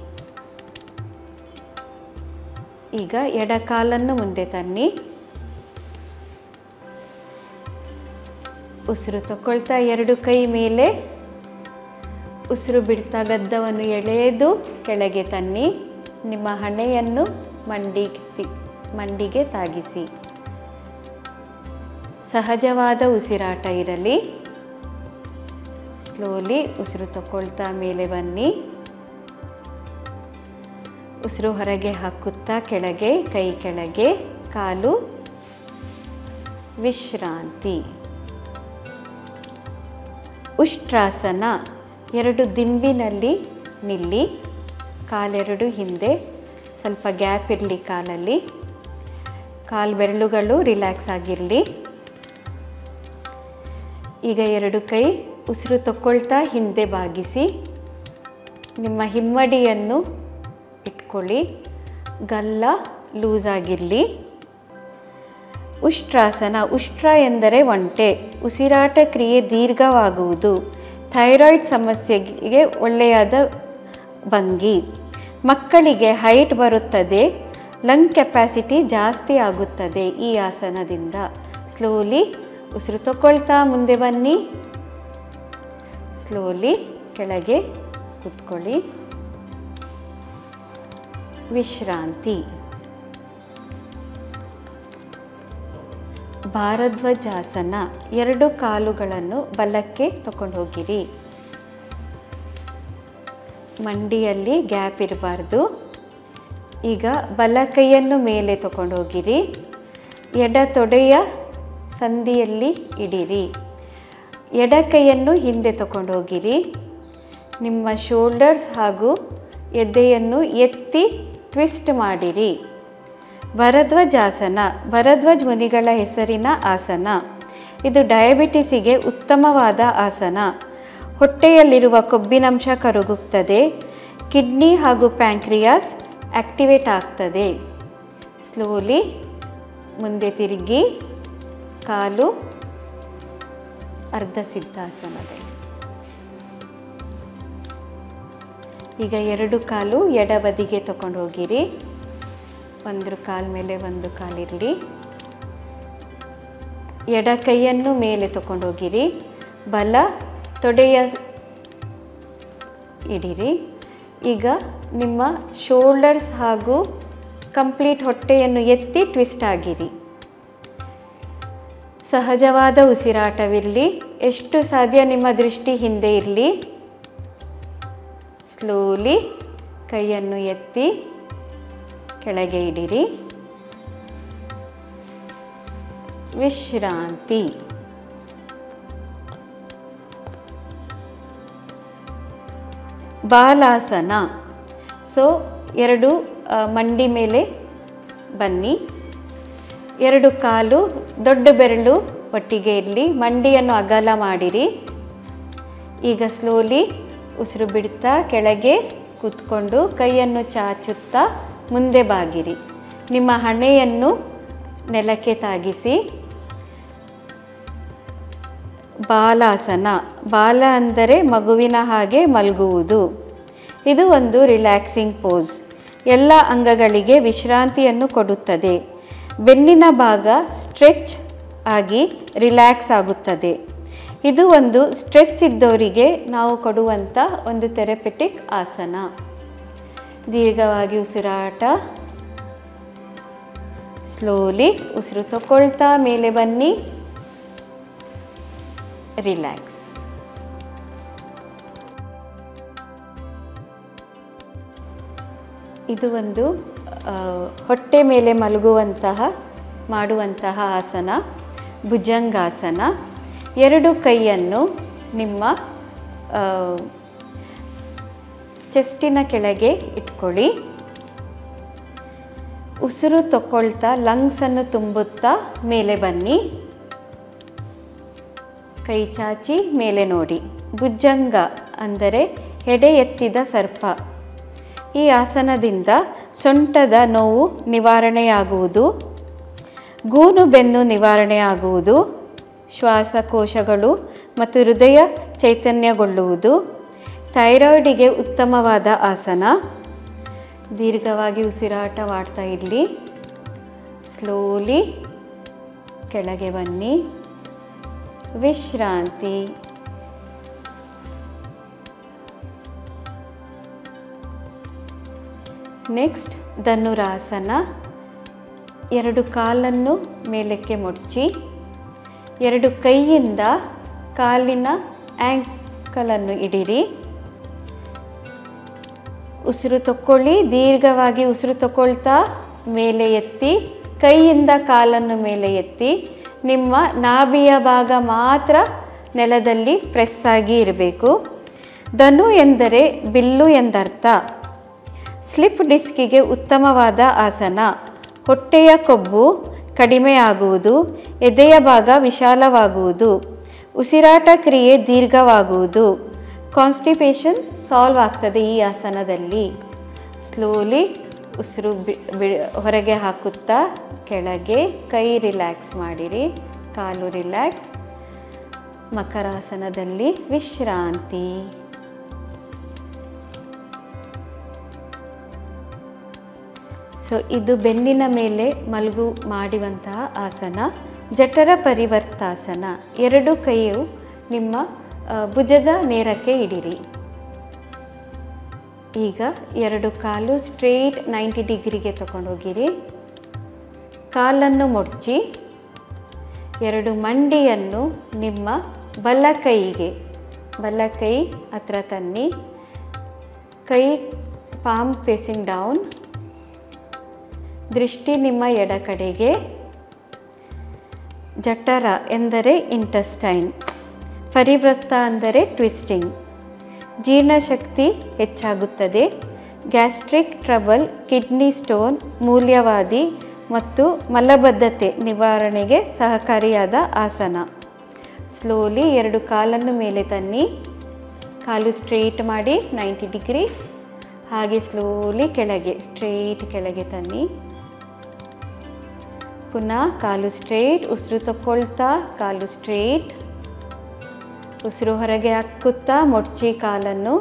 ಈಗ ಎಡ ಕಾಲನ್ನು ಮುಂದೆ ತನ್ನಿ ಉಸಿರು ತಗೊಳ್ತಾ ಎರಡು ಕೈ ಮೇಲೆ ಉಸಿರು ಬಿಡ್ತಾ ಗದ್ದವನ್ನು ಎಳೆದು ಕೆಳಗೆ ತನ್ನಿ ನಿಮ್ಮ ಹಣೆಯನ್ನು ಮಂಡಿ ಮಂಡಿಗೆ ತಾಗಿಸಿ ಸಹಜವಾದ ಉಸಿರಾಟ ಇರಲಿ ಸ್ಲೋಲಿ ಉಸಿರು ತಗೊಳ್ತಾ ಮೇಲೆ ಬನ್ನಿ ಉಸಿರು ಹೊರಗೆ ಹಾಕುತ್ತಾ ಕೆಳಗೆ ಕೈ ಕೆಳಗೆ ಕಾಲು ವಿಶ್ರಾಂತಿ ಉಷ್ಟ್ರಾಸನ ಎರಡು ದಿಂಬಿನಲ್ಲಿ ನಿಲ್ಲಿ ಕಾಲೆರಡು ಹಿಂದೆ ಸ್ವಲ್ಪ ಗ್ಯಾಪ್ ಇರಲಿ ಕಾಲಲ್ಲಿ ಕಾಲು ಬೆರಳುಗಳು ರಿಲ್ಯಾಕ್ಸ್ ಆಗಿರಲಿ ಈಗ ಎರಡು ಕೈ ಉಸಿರು ತಗೊಳ್ತಾ ಹಿಂದೆ ಬಾಗಿಸಿ ನಿಮ್ಮ ಹಿಮ್ಮಡಿಯನ್ನು ಇಟ್ಕೊಳ್ಳಿ ಗಲ್ಲ ಲೂಸ್ ಆಗಿರಲಿ ಉಷ್ಟ್ರಾಸನ ಉಷ್ಟ್ರ ಎಂದರೆ ಒಂಟೆ ಉಸಿರಾಟ ಕ್ರಿಯೆ ದೀರ್ಘವಾಗುವುದು ಥೈರಾಯ್ಡ್ ಸಮಸ್ಯೆಗೆ ಒಳ್ಳೆಯದ ಭಂಗಿ ಮಕ್ಕಳಿಗೆ ಹೈಟ್ ಬರುತ್ತದೆ ಲಂಗ್ ಕೆಪಾಸಿಟಿ ಜಾಸ್ತಿ ಆಗುತ್ತದೆ ಈ ಆಸನದಿಂದ ಸ್ಲೋಲಿ ಉಸಿರು ತಗೊಳ್ತಾ ಮುಂದೆ ಬನ್ನಿ ಸ್ಲೋಲಿ ಕೆಳಗೆ ಕೂತ್ಕೊಳ್ಳಿ ವಿಶ್ರಾಂತಿ ಭಾರದ್ವಾಜಾಸನ ಎರಡು ಕಾಲುಗಳನ್ನು ಬಲಕ್ಕೆ ತಗೊಂಡು ಹೋಗಿರಿ ಮಂಡಿಯಲ್ಲಿ ಗ್ಯಾಪ್ ಇರಬಾರ್ದು ಈಗ ಬಲ ಕೈಯನ್ನು ಮೇಲೆ ತಗೊಂಡು ಹೋಗಿರಿ ಎಡ ತೊಡೆಯ ಸಂದಿಯಲ್ಲಿ ಇಡಿರಿ ಎಡ ಕೈಯನ್ನು ಹಿಂದೆ ತಗೊಂಡು ಹೋಗಿರಿ ನಿಮ್ಮ ಶೋಲ್ಡರ್ಸ್ ಹಾಗೂ ಎದೆಯನ್ನು ಎತ್ತಿ ಟ್ವಿಸ್ಟ್ ಮಾಡಿರಿ ಭರದ್ವಾಜಾಸನ ಭರದ್ವಾಜ್ ಮುನಿಗಳ ಹೆಸರಿನ ಆಸನ ಇದು ಡಯಾಬಿಟಿಸಿಗೆ ಉತ್ತಮವಾದ ಆಸನ ಹೊಟ್ಟೆಯಲ್ಲಿರುವ ಕೊಬ್ಬಿನಂಶ ಕರಗುತ್ತದೆ ಕಿಡ್ನಿ ಹಾಗೂ ಪ್ಯಾಂಕ್ರಿಯಾಸ್ ಆಕ್ಟಿವೇಟ್ ಆಗ್ತದೆ ಸ್ಲೋಲಿ ಮುಂದೆ ತಿರುಗಿ ಕಾಲು ಅರ್ಧ ಸಿದ್ಧಾಸನದಲ್ಲಿ ಈಗ ಎರಡು ಕಾಲು ಎಡಬದಿಗೆ ತಗೊಂಡು ಹೋಗಿರಿ ಒಂದು ಕಾಲ್ ಮೇಲೆ ಒಂದು ಕಾಲಿರಲಿ ಎಡ ಕೈಯನ್ನು ಮೇಲೆ ತಗೊಂಡು ಹೋಗಿರಿ ಬಲ ತೊಡೆಯ ಇಡಿರಿ ಈಗ ನಿಮ್ಮ ಶೋಲ್ಡರ್ಸ್ ಹಾಗೂ ಕಂಪ್ಲೀಟ್ ಹೊಟ್ಟೆಯನ್ನು ಎತ್ತಿ ಟ್ವಿಸ್ಟ್ ಆಗಿರಿ ಸಹಜವಾದ ಉಸಿರಾಟವಿರಲಿ ಎಷ್ಟು ಸಾಧ್ಯ ನಿಮ್ಮ ದೃಷ್ಟಿ ಹಿಂದೆ ಇರಲಿ ಸ್ಲೋಲಿ ಕೈಯನ್ನು ಎತ್ತಿ ಕೆಳಗೆ ಇಡಿರಿ ವಿಶ್ರಾಂತಿ ಬಾಲಾಸನ ಸೊ ಎರಡು ಆ, ಮಂಡಿ ಮೇಲೆ ಬನ್ನಿ ಎರಡು ಕಾಲು ದೊಡ್ಡ ಬೆರಳು ಒಟ್ಟಿಗೆ ಇರಲಿ ಮಂಡಿಯನ್ನು ಅಗಲ ಮಾಡಿರಿ ಈಗ ಸ್ಲೋಲಿ ಉಸಿರು ಬಿಡ್ತಾ ಕೆಳಗೆ ಕೂತ್ಕೊಂಡು ಕೈಯನ್ನು ಚಾಚುತ್ತಾ ಮುಂದೆ ಬಾಗಿರಿ ನಿಮ್ಮ ಹಣೆಯನ್ನು ನೆಲಕ್ಕೆ ತಾಗಿಸಿ ಬಾಲಾಸನ ಬಾಲ ಅಂದರೆ ಮಗುವಿನ ಹಾಗೆ ಮಲಗುವುದು ಇದು ಒಂದು ರಿಲ್ಯಾಕ್ಸಿಂಗ್ ಪೋಸ್ ಎಲ್ಲ ಅಂಗಗಳಿಗೆ ವಿಶ್ರಾಂತಿಯನ್ನು ಕೊಡುತ್ತದೆ ಬೆನ್ನಿನ ಭಾಗ ಸ್ಟ್ರೆಚ್ ಆಗಿ ರಿಲ್ಯಾಕ್ಸ್ ಆಗುತ್ತದೆ ಇದು ಒಂದು ಸ್ಟ್ರೆಸ್ ಇದ್ದವರಿಗೆ ನಾವು ಕೊಡುವಂಥ ಒಂದು ಥೆರಪೆಟಿಕ್ ಆಸನ ದೀರ್ಘವಾಗಿ ಉಸಿರಾಟ ಸ್ಲೋಲಿ ಉಸಿರು ತಗೊಳ್ತಾ ಮೇಲೆ ಬನ್ನಿ ರಿಲ್ಯಾಕ್ಸ್ ಇದು ಒಂದು ಆ, ಹೊಟ್ಟೆ ಮೇಲೆ ಮಲಗುವಂತಹ ಮಾಡುವಂತಹ ಆಸನ ಭುಜಂಗಾಸನ ಎರಡು ಕೈಯನ್ನು ನಿಮ್ಮ ಆ, ಚೆಸ್ಟಿನ ಕೆಳಗೆ ಇಟ್ಕೊಳ್ಳಿ ಉಸಿರು ತಗೊಳ್ತಾ ಲಂಗ್ಸನ್ನು ತುಂಬುತ್ತಾ ಮೇಲೆ ಬನ್ನಿ ಕೈ ಚಾಚಿ ಮೇಲೆ ನೋಡಿ ಭುಜಂಗ ಅಂದರೆ ಹೆಡೆ ಎತ್ತಿದ ಸರ್ಪ ಈ ಆಸನದಿಂದ ಸೊಂಟದ ನೋವು ನಿವಾರಣೆಯಾಗುವುದು ಗೂನು ಬೆನ್ನು ನಿವಾರಣೆಯಾಗುವುದು ಶ್ವಾಸಕೋಶಗಳು ಮತ್ತು ಹೃದಯ ಚೈತನ್ಯಗೊಳ್ಳುವುದು ಥೈರಾಯ್ಡಿಗೆ ಉತ್ತಮವಾದ ಆಸನ ದೀರ್ಘವಾಗಿ ಉಸಿರಾಟ ಮಾಡ್ತಾ ಇರಲಿ ಸ್ಲೋಲಿ ಕೆಳಗೆ ಬನ್ನಿ ವಿಶ್ರಾಂತಿ ನೆಕ್ಸ್ಟ್ ಧನುರಾಸನ ಎರಡು ಕಾಲನ್ನು ಮೇಲಕ್ಕೆ ಮುಡ್ಚಿ ಎರಡು ಕೈಯಿಂದ ಕಾಲಿನ ಆ್ಯಂಕಲನ್ನು ಇಡಿರಿ ಉಸಿರು ತಕ್ಕೊಳ್ಳಿ ದೀರ್ಘವಾಗಿ ಉಸಿರು ತಗೊಳ್ತಾ ಮೇಲೆ ಎತ್ತಿ ಕೈಯಿಂದ ಕಾಲನ್ನು ಮೇಲೆ ಎತ್ತಿ ನಿಮ್ಮ ನಾಭಿಯ ಭಾಗ ಮಾತ್ರ ನೆಲದಲ್ಲಿ ಪ್ರೆಸ್ ಆಗಿ ಇರಬೇಕು ಧನು ಎಂದರೆ ಬಿಲ್ಲು ಎಂದರ್ಥ ಸ್ಲಿಪ್ ಡಿಸ್ಕಿಗೆ ಉತ್ತಮವಾದ ಆಸನ ಹೊಟ್ಟೆಯ ಕೊಬ್ಬು ಕಡಿಮೆಯಾಗುವುದು ಎದೆಯ ಭಾಗ ವಿಶಾಲವಾಗುವುದು ಉಸಿರಾಟ ಕ್ರಿಯೆ ದೀರ್ಘವಾಗುವುದು ಕಾನ್ಸ್ಟಿಪೇಷನ್ ಸಾಲ್ವ್ ಆಗ್ತದೆ ಈ ಆಸನದಲ್ಲಿ ಸ್ಲೋಲಿ ಉಸಿರು ಬಿ ಬಿ ಹೊರಗೆ ಹಾಕುತ್ತಾ ಕೆಳಗೆ ಕೈ ರಿಲ್ಯಾಕ್ಸ್ ಮಾಡಿರಿ ಕಾಲು ರಿಲ್ಯಾಕ್ಸ್ ಮಕರಾಸನದಲ್ಲಿ ವಿಶ್ರಾಂತಿ ಸೊ ಇದು ಬೆನ್ನಿನ ಮೇಲೆ ಮಲಗು ಮಾಡುವಂತಹ ಆಸನ ಜಠರ ಪರಿವರ್ತಾಸನ ಎರಡು ಕೈಯು ನಿಮ್ಮ ಆ, ಭುಜದ ನೇರಕ್ಕೆ ಇಡಿರಿ ಈಗ ಎರಡು ಕಾಲು ಸ್ಟ್ರೇಟ್ ನೈಂಟಿ ಡಿಗ್ರಿಗೆ ತಗೊಂಡೋಗಿರಿ ಕಾಲನ್ನು ಮುಡ್ಚಿ ಎರಡು ಮಂಡಿಯನ್ನು ನಿಮ್ಮ ಬಲ ಕೈಗೆ ಬಲ ಕೈ ಹತ್ರ ತನ್ನಿ ಕೈ ಪಾಮ್ ಫೇಸಿಂಗ್ ಡೌನ್ ದೃಷ್ಟಿ ನಿಮ್ಮ ಎಡ ಕಡೆಗೆ ಜಠರ ಎಂದರೆ ಇಂಟಸ್ಟೈನ್ ಪರಿವೃತ್ತ ಅಂದರೆ ಟ್ವಿಸ್ಟಿಂಗ್ ಜೀರ್ಣಶಕ್ತಿ ಹೆಚ್ಚಾಗುತ್ತದೆ ಗ್ಯಾಸ್ಟ್ರಿಕ್ ಟ್ರಬಲ್ ಕಿಡ್ನಿ ಸ್ಟೋನ್ ಮೂಲ್ಯವಾದಿ ಮತ್ತು ಮಲಬದ್ಧತೆ ನಿವಾರಣೆಗೆ ಸಹಕಾರಿಯಾದ ಆಸನ ಸ್ಲೋಲಿ ಎರಡು ಕಾಲನ್ನು ಮೇಲೆ ತನ್ನಿ ಕಾಲು ಸ್ಟ್ರೇಟ್ ಮಾಡಿ ನೈಂಟಿ ಡಿಗ್ರಿ ಹಾಗೆ ಸ್ಲೋಲಿ ಕೆಳಗೆ ಸ್ಟ್ರೇಟ್ ಕೆಳಗೆ ತನ್ನಿ ಪುನಃ ಕಾಲು ಸ್ಟ್ರೇಟ್ ಉಸಿರು ತಗೊಳ್ತಾ ಕಾಲು ಸ್ಟ್ರೇಟ್ ಉಸಿರು ಹೊರಗೆ ಹಾಕುತ್ತಾ ಮೊಡ್ಚಿ ಕಾಲನ್ನು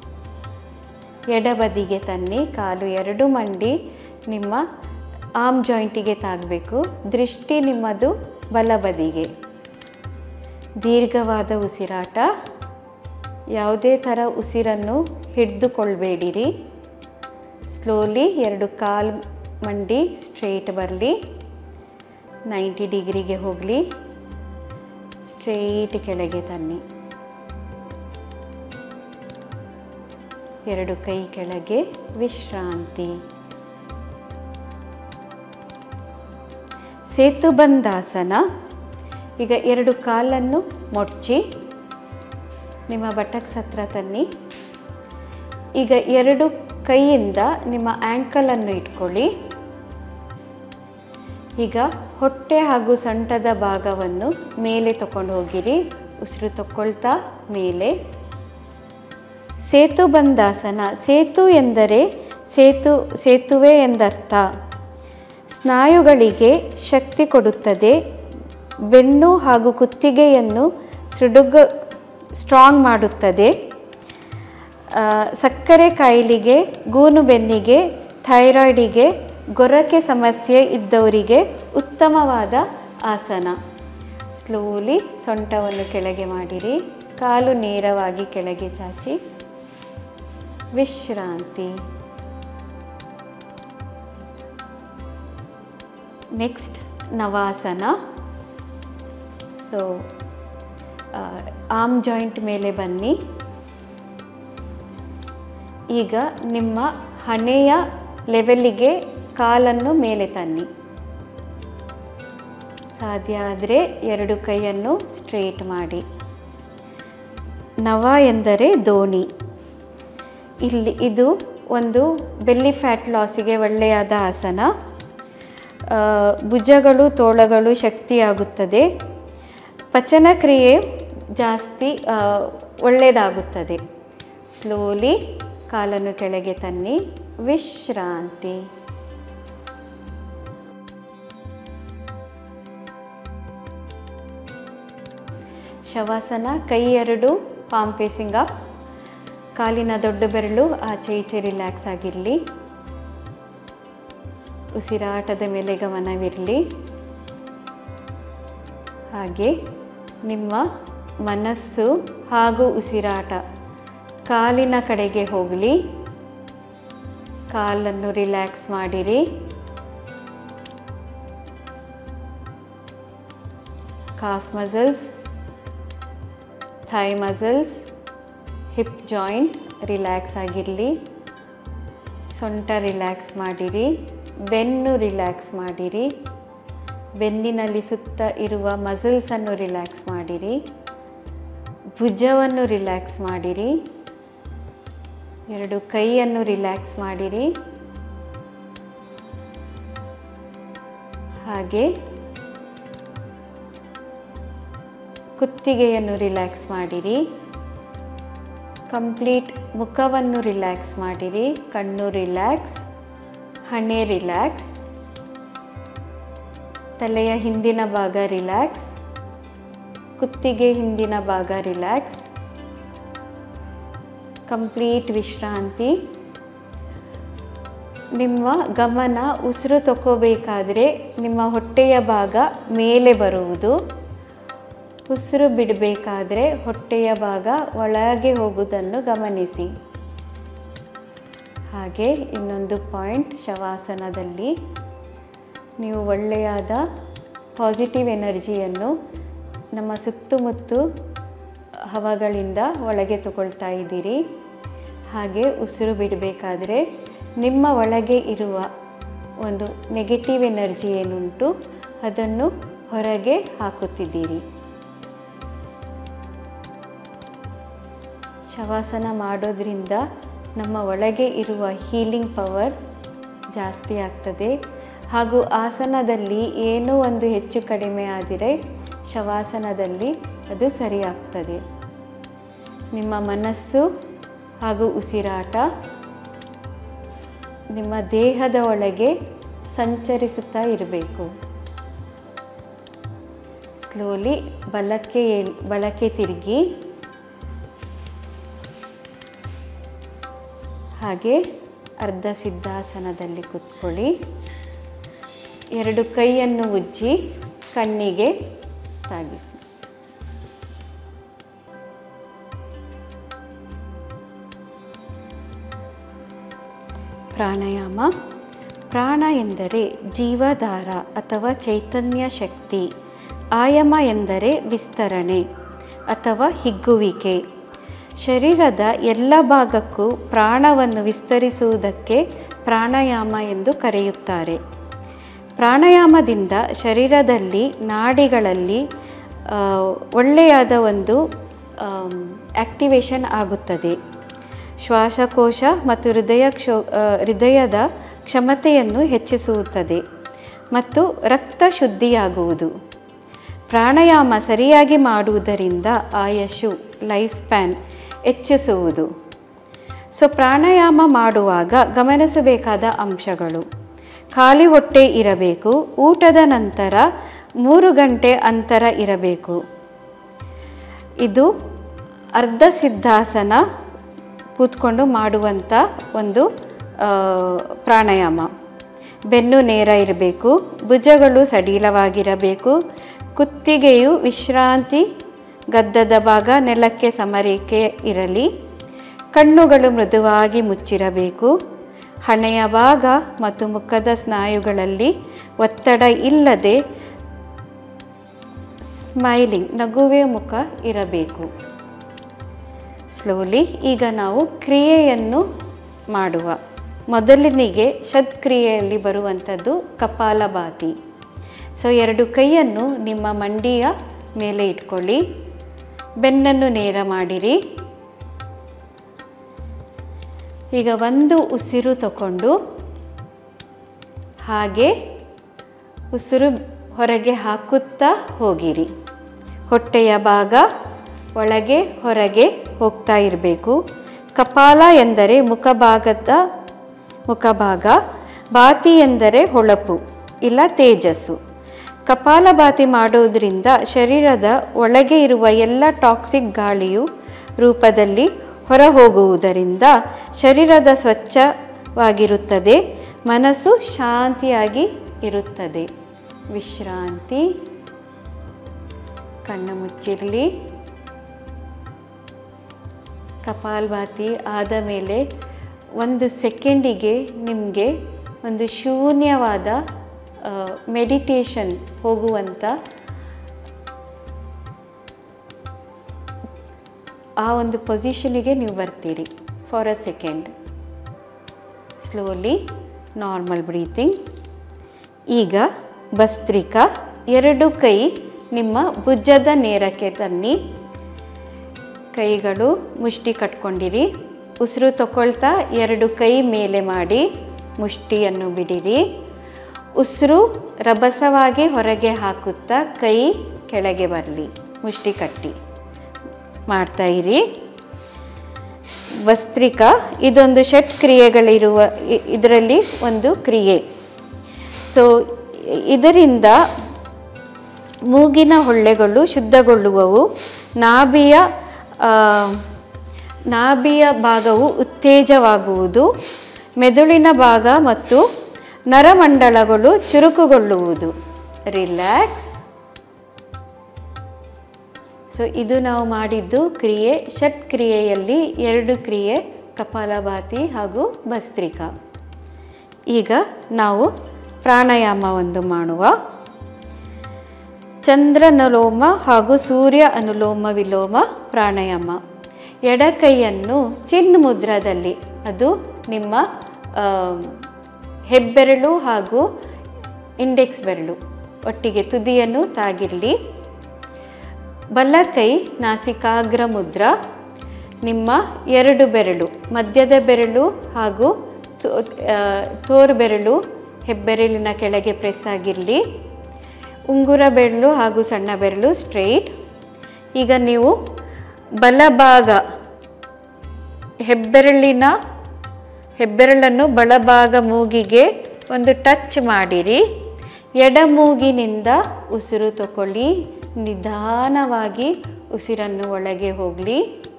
ಎಡಬದಿಗೆ ತನ್ನಿ ಕಾಲು ಎರಡು ಮಂಡಿ ನಿಮ್ಮ ಆರ್ಮ್ ಜಾಯಿಂಟಿಗೆ ತಾಗಬೇಕು ದೃಷ್ಟಿ ನಿಮ್ಮದು ಬಲಬದಿಗೆ ದೀರ್ಘವಾದ ಉಸಿರಾಟ ಯಾವುದೇ ಥರ ಉಸಿರನ್ನು ಹಿಡಿದುಕೊಳ್ಬೇಡಿರಿ ಸ್ಲೋಲಿ ಎರಡು ಕಾಲು ಮಂಡಿ ಸ್ಟ್ರೇಟ್ ಬರಲಿ ನೈಂಟಿ ಡಿಗ್ರಿಗೆ ಹೋಗಲಿ ಸ್ಟ್ರೇಟ್ ಕೆಳಗೆ ತನ್ನಿ ಎರಡು ಕೈ ಕೆಳಗೆ ವಿಶ್ರಾಂತಿ ಸೇತುಬಂಧಾಸನ ಈಗ ಎರಡು ಕಾಲನ್ನು ಮೊಡ್ಚಿ ನಿಮ್ಮ ಬಟಕ್ಸ್ ಹತ್ರ ತನ್ನಿ ಈಗ ಎರಡು ಕೈಯಿಂದ ನಿಮ್ಮ ಆ್ಯಂಕಲನ್ನು ಇಟ್ಕೊಳ್ಳಿ ಈಗ ಹೊಟ್ಟೆ ಹಾಗೂ ಸೊಂಟದ ಭಾಗವನ್ನು ಮೇಲೆ ತಗೊಂಡು ಹೋಗಿರಿ ಉಸಿರು ತಗೊಳ್ತಾ ಮೇಲೆ ಸೇತುಬಂಧಾಸನ ಸೇತು ಎಂದರೆ ಸೇತು ಸೇತುವೆ ಎಂದರ್ಥ ಸ್ನಾಯುಗಳಿಗೆ ಶಕ್ತಿ ಕೊಡುತ್ತದೆ ಬೆನ್ನು ಹಾಗೂ ಕುತ್ತಿಗೆಯನ್ನು ಸುಡುಗ ಸ್ಟ್ರಾಂಗ್ ಮಾಡುತ್ತದೆ ಆ, ಸಕ್ಕರೆ ಕಾಯಿಲೆಗೆ ಗೂನು ಬೆನ್ನಿಗೆ ಥೈರಾಯ್ಡಿಗೆ ಗೊರಕೆ ಸಮಸ್ಯೆ ಇದ್ದವರಿಗೆ ಉತ್ತಮವಾದ ಆಸನ ಸ್ಲೋಲಿ ಸೊಂಟವನ್ನು ಕೆಳಗೆ ಮಾಡಿರಿ ಕಾಲು ನೇರವಾಗಿ ಕೆಳಗೆ ಚಾಚಿ ವಿಶ್ರಾಂತಿ next Navasana so arm joint ಮೇಲೆ ಬನ್ನಿ ಈಗ ನಿಮ್ಮ ಹಣೆಯ ಲೆವೆಲ್ಲಿಗೆ ಕಾಲನ್ನು ಮೇಲೆ ತನ್ನಿ ಸಾಧ್ಯ ಆದರೆ ಎರಡು ಕೈಯನ್ನು ಸ್ಟ್ರೇಟ್ ಮಾಡಿ ನವ ಎಂದರೆ ದೋಣಿ ಇಲ್ಲಿ ಇದು ಒಂದು ಬೆಲ್ಲಿ ಫ್ಯಾಟ್ ಲಾಸಿಗೆ ಒಳ್ಳೆಯದ ಆಸನ ಆ, ಭುಜಗಳು ತೋಳಗಳು ಶಕ್ತಿಯಾಗುತ್ತದೆ ಪಚನಕ್ರಿಯೆ ಜಾಸ್ತಿ ಆ, ಒಳ್ಳೆಯದಾಗುತ್ತದೆ ಸ್ಲೋಲಿ ಕಾಲನ್ನು ಕೆಳಗೆ ತನ್ನಿ ವಿಶ್ರಾಂತಿ ಶವಾಸನ ಕೈ ಎರಡು ಪಾಮ್ ಫೇಸಿಂಗ್ ಅಪ್ ಕಾಲಿನ ದೊಡ್ಡ ಬೆರಳು ಆಚೆ ಈಚೆ ರಿಲ್ಯಾಕ್ಸ್ ಆಗಿರಲಿ ಉಸಿರಾಟದ ಮೇಲೆ ಗಮನವಿರಲಿ ಹಾಗೆ ನಿಮ್ಮ ಮನಸ್ಸು ಹಾಗೂ ಉಸಿರಾಟ ಕಾಲಿನ ಕಡೆಗೆ ಹೋಗಲಿ ಕಾಲನ್ನು ರಿಲ್ಯಾಕ್ಸ್ ಮಾಡಿರಿ calf muscles thigh muscles hip joint relax ಆಗಿರಲಿ ಸೊಂಟ ರಿಲ್ಯಾಕ್ಸ್ ಮಾಡಿರಿ ಬೆನ್ನು ರಿಲ್ಯಾಕ್ಸ್ ಮಾಡಿರಿ ಬೆನ್ನಿನಲ್ಲಿ ಸುತ್ತ ಇರುವ ಮಸಲ್ಸನ್ನು ರಿಲ್ಯಾಕ್ಸ್ ಮಾಡಿರಿ ಭುಜವನ್ನು ರಿಲ್ಯಾಕ್ಸ್ ಮಾಡಿರಿ ಎರಡು ಕೈಯನ್ನು ರಿಲ್ಯಾಕ್ಸ್ ಮಾಡಿರಿ ಹಾಗೆ ಕುತ್ತಿಗೆಯನ್ನು ರಿಲ್ಯಾಕ್ಸ್ ಮಾಡಿರಿ ಕಂಪ್ಲೀಟ್ ಮುಖವನ್ನು ರಿಲ್ಯಾಕ್ಸ್ ಮಾಡಿರಿ ಕಣ್ಣು ರಿಲ್ಯಾಕ್ಸ್ ಹಣೆ ರಿಲ್ಯಾಕ್ಸ್ ತಲೆಯ ಹಿಂದಿನ ಭಾಗ ರಿಲ್ಯಾಕ್ಸ್ ಕುತ್ತಿಗೆ ಹಿಂದಿನ ಭಾಗ ರಿಲ್ಯಾಕ್ಸ್ ಕಂಪ್ಲೀಟ್ ವಿಶ್ರಾಂತಿ ನಿಮ್ಮ ಗಮನ ಉಸಿರು ತಗೋಬೇಕಾದ್ರೆ ನಿಮ್ಮ ಹೊಟ್ಟೆಯ ಭಾಗ ಮೇಲೆ ಬರುವುದು ಉಸಿರು ಬಿಡಬೇಕಾದ್ರೆ ಹೊಟ್ಟೆಯ ಭಾಗ ಒಳಗೆ ಹೋಗುವುದನ್ನು ಗಮನಿಸಿ ಹಾಗೆ ಇನ್ನೊಂದು ಪಾಯಿಂಟ್ ಶವಾಸನದಲ್ಲಿ ನೀವು ಒಳ್ಳೆಯಾದ ಪಾಸಿಟಿವ್ ಎನರ್ಜಿಯನ್ನು ನಮ್ಮ ಸುತ್ತಮುತ್ತ ಹವಗಳಿಂದ ಒಳಗೆ ತಗೊಳ್ತಾ ಇದ್ದೀರಿ ಹಾಗೆ ಉಸಿರು ಬಿಡಬೇಕಾದ್ರೆ ನಿಮ್ಮ ಒಳಗೆ ಇರುವ ಒಂದು ನೆಗೆಟಿವ್ ಎನರ್ಜಿ ಏನುಂಟು ಅದನ್ನು ಹೊರಗೆ ಹಾಕುತ್ತಿದ್ದೀರಿ ಶವಾಸನ ಮಾಡೋದ್ರಿಂದ ನಮ್ಮ ಒಳಗೆ ಇರುವ ಹೀಲಿಂಗ್ ಪವರ್ ಜಾಸ್ತಿ ಆಗ್ತದೆ ಹಾಗೂ ಆಸನದಲ್ಲಿ ಏನೋ ಒಂದು ಹೆಚ್ಚು ಕಡಿಮೆ ಆದರೆ ಶವಾಸನದಲ್ಲಿ ಅದು ಸರಿಯಾಗ್ತದೆ ನಿಮ್ಮ ಮನಸ್ಸು ಹಾಗೂ ಉಸಿರಾಟ ನಿಮ್ಮ ದೇಹದ ಒಳಗೆ ಸಂಚರಿಸುತ್ತಾ ಇರಬೇಕು ಸ್ಲೋಲಿ ಬಲಕ್ಕೆ ಏಳ್- ಬಲಕ್ಕೆ ತಿರುಗಿ ಹಾಗೆ ಅರ್ಧ ಸಿದ್ಧಾಸನದಲ್ಲಿ ಕೂತ್ಕೊಳ್ಳಿ ಎರಡು ಕೈಯನ್ನು ಉಜ್ಜಿ ಕಣ್ಣಿಗೆ ತಾಗಿಸಿ ಪ್ರಾಣಾಯಾಮ ಪ್ರಾಣ ಎಂದರೆ ಜೀವಧಾರ ಅಥವಾ ಚೈತನ್ಯ ಶಕ್ತಿ ಆಯಾಮ ಎಂದರೆ ವಿಸ್ತರಣೆ ಅಥವಾ ಹಿಗ್ಗುವಿಕೆ ಶರೀರದ ಎಲ್ಲ ಭಾಗಕ್ಕೂ ಪ್ರಾಣವನ್ನು ವಿಸ್ತರಿಸುವುದಕ್ಕೆ ಪ್ರಾಣಾಯಾಮ ಎಂದು ಕರೆಯುತ್ತಾರೆ ಪ್ರಾಣಾಯಾಮದಿಂದ ಶರೀರದಲ್ಲಿ ನಾಡಿಗಳಲ್ಲಿ ಆ, ಒಳ್ಳೆಯಾದ ಒಂದು ಆಕ್ಟಿವೇಶನ್ ಆಗುತ್ತದೆ ಶ್ವಾಸಕೋಶ ಮತ್ತು ಹೃದಯ ಕ್ಷೋ ಆ, ಹೃದಯದ ಕ್ಷಮತೆಯನ್ನು ಹೆಚ್ಚಿಸುತ್ತದೆ ಮತ್ತು ರಕ್ತ ಶುದ್ಧಿಯಾಗುವುದು ಪ್ರಾಣಾಯಾಮ ಸರಿಯಾಗಿ ಮಾಡುವುದರಿಂದ ಆಯಸ್ಸು ಲೈಫ್ ಸ್ಪ್ಯಾನ್ ಹೆಚ್ಚಿಸುವುದು ಸೊ ಪ್ರಾಣಾಯಾಮ ಮಾಡುವಾಗ ಗಮನಿಸಬೇಕಾದ ಅಂಶಗಳು ಖಾಲಿ ಹೊಟ್ಟೆ ಇರಬೇಕು ಊಟದ ನಂತರ ಮೂರು ಗಂಟೆ ಅಂತರ ಇರಬೇಕು ಇದು ಅರ್ಧ ಸಿದ್ಧಾಸನ ಕೂತ್ಕೊಂಡು ಮಾಡುವಂಥ ಒಂದು ಆ, ಪ್ರಾಣಾಯಾಮ ಬೆನ್ನು ನೇರ ಇರಬೇಕು ಭುಜಗಳು ಸಡಿಲವಾಗಿರಬೇಕು ಕುತ್ತಿಗೆಯು ವಿಶ್ರಾಂತಿ ಗದ್ದದ ಭಾಗ ನೆಲಕ್ಕೆ ಸಮರೇಖೆ ಇರಲಿ ಕಣ್ಣುಗಳು ಮೃದುವಾಗಿ ಮುಚ್ಚಿರಬೇಕು ಹಣೆಯ ಭಾಗ ಮತ್ತು ಮುಖದ ಸ್ನಾಯುಗಳಲ್ಲಿ ಒತ್ತಡ ಇಲ್ಲದೆ ಸ್ಮೈಲಿಂಗ್ ನಗುವೆ ಮುಖ ಇರಬೇಕು ಸ್ಲೋಲಿ ಈಗ ನಾವು ಕ್ರಿಯೆಯನ್ನು ಮಾಡುವ ಮೊದಲನಿಗೆ ಸದ್ಕ್ರಿಯೆಯಲ್ಲಿ ಬರುವಂಥದ್ದು ಕಪಾಲಭಾತಿ ಸೊ ಎರಡು ಕೈಯನ್ನು ನಿಮ್ಮ ಮಂಡಿಯ ಮೇಲೆ ಇಟ್ಕೊಳ್ಳಿ ಬೆನ್ನನ್ನು ನೇರ ಮಾಡಿರಿ ಈಗ ಒಂದು ಉಸಿರು ತಗೊಂಡು ಹಾಗೆ ಉಸಿರು ಹೊರಗೆ ಹಾಕುತ್ತಾ ಹೋಗಿರಿ ಹೊಟ್ಟೆಯ ಭಾಗ ಒಳಗೆ ಹೊರಗೆ ಹೋಗ್ತಾ ಇರಬೇಕು ಕಪಾಲ ಎಂದರೆ ಮುಖಭಾಗದ ಮುಖಭಾಗ ಬಾತಿ ಎಂದರೆ ಹೊಳಪು ಇಲ್ಲ ತೇಜಸ್ಸು ಕಪಾಲಭಾತಿ ಮಾಡೋದ್ರಿಂದ ಶರೀರದ ಒಳಗೆ ಇರುವ ಎಲ್ಲ ಟಾಕ್ಸಿಕ್ ಗಾಳಿಯು ರೂಪದಲ್ಲಿ ಹೊರಹೋಗುವುದರಿಂದ ಶರೀರದ ಸ್ವಚ್ಛವಾಗಿರುತ್ತದೆ ಮನಸ್ಸು ಶಾಂತಿಯಾಗಿ ಇರುತ್ತದೆ ವಿಶ್ರಾಂತಿ ಕಣ್ಣು ಮುಚ್ಚಿರಲಿ ಕಪಾಲ್ಭಾತಿ ಆದ ಮೇಲೆ ಒಂದು ಸೆಕೆಂಡಿಗೆ ನಿಮಗೆ ಒಂದು ಶೂನ್ಯವಾದ ಮೆಡಿಟೇಷನ್ ಹೋಗುವಂಥ ಆ ಒಂದು ಪೊಸಿಷನಿಗೆ ನೀವು ಬರ್ತೀರಿ for a second slowly normal breathing ಈಗ ಭಸ್ತ್ರಿಕಾ ಎರಡು ಕೈ ನಿಮ್ಮ ಭುಜದ ನೇರಕ್ಕೆ ತನ್ನಿ ಕೈಗಳು ಮುಷ್ಟಿ ಕಟ್ಕೊಂಡಿರಿ ಉಸಿರು ತಗೊಳ್ತಾ ಎರಡು ಕೈ ಮೇಲೆ ಮಾಡಿ ಮುಷ್ಟಿಯನ್ನು ಬಿಡಿರಿ ಉಸಿರು ರಭಸವಾಗಿ ಹೊರಗೆ ಹಾಕುತ್ತಾ ಕೈ ಕೆಳಗೆ ಬರಲಿ ಮುಷ್ಟಿ ಕಟ್ಟಿ ಮಾಡ್ತಾ ಇರಿ ಭಸ್ತ್ರಿಕಾ ಇದೊಂದು ಷಟ್ ಕ್ರಿಯೆಗಳಿರುವ ಇ- ಇದರಲ್ಲಿ ಒಂದು ಕ್ರಿಯೆ ಸೊ ಇದರಿಂದ ಮೂಗಿನ ಹೊಳ್ಳೆಗಳು ಶುದ್ಧಗೊಳ್ಳುವವು ನಾಭಿಯ ಆ, ನಾಭಿಯ ಭಾಗವು ಉತ್ತೇಜವಾಗುವುದು ಮೆದುಳಿನ ಭಾಗ ಮತ್ತು ನರಮಂಡಲಗಳು ಚುರುಕುಗೊಳ್ಳುವುದು ರಿಲ್ಯಾಕ್ಸ್ ಸೊ ಇದು ನಾವು ಮಾಡಿದ್ದು ಕ್ರಿಯೆ ಷಟ್ ಕ್ರಿಯೆಯಲ್ಲಿ ಎರಡು ಕ್ರಿಯೆ ಕಪಾಲಭಾತಿ ಹಾಗೂ ಭಸ್ತ್ರಿಕಾ ಈಗ ನಾವು ಪ್ರಾಣಾಯಾಮ ಒಂದು ಮಾಡುವ ಚಂದ್ರನುಲೋಮ ಹಾಗೂ ಸೂರ್ಯ ಅನುಲೋಮ ವಿಲೋಮ ಪ್ರಾಣಾಯಾಮ ಎಡಕೈಯನ್ನು ಚಿನ್ ಮುದ್ರದಲ್ಲಿ ಅದು ನಿಮ್ಮ ಆ, ಹೆಬ್ಬೆರಳು ಹಾಗೂ ಇಂಡೆಕ್ಸ್ ಬೆರಳು ಒಟ್ಟಿಗೆ ತುದಿಯನ್ನು ತಾಗಿರಲಿ ಬಲಕೈ ನಾಸಿಕಾಗ್ರ ಮುದ್ರ ನಿಮ್ಮ ಎರಡು ಬೆರಳು ಮಧ್ಯದ ಬೆರಳು ಹಾಗೂ ತೋ- ಆ, ತೋರು ಬೆರಳು ಹೆಬ್ಬೆರಳಿನ ಕೆಳಗೆ ಪ್ರೆಸ್ ಆಗಿರಲಿ ಉಂಗುರ ಬೆರಳು ಹಾಗೂ ಸಣ್ಣ ಬೆರಳು ಸ್ಟ್ರೈಟ್ ಈಗ ನೀವು ಬಲಭಾಗ ಹೆಬ್ಬೆರಳಿನ ಹೆಬ್ಬೆರಳನ್ನು ಬಲಭಾಗ ಮೂಗಿಗೆ ಒಂದು ಟಚ್ ಮಾಡಿರಿ ಎಡ ಮೂಗಿನಿಂದ ಉಸಿರು ತಗೊಳ್ಳಿ ನಿಧಾನವಾಗಿ ಉಸಿರನ್ನು ಒಳಗೆ ಹೋಗಲಿ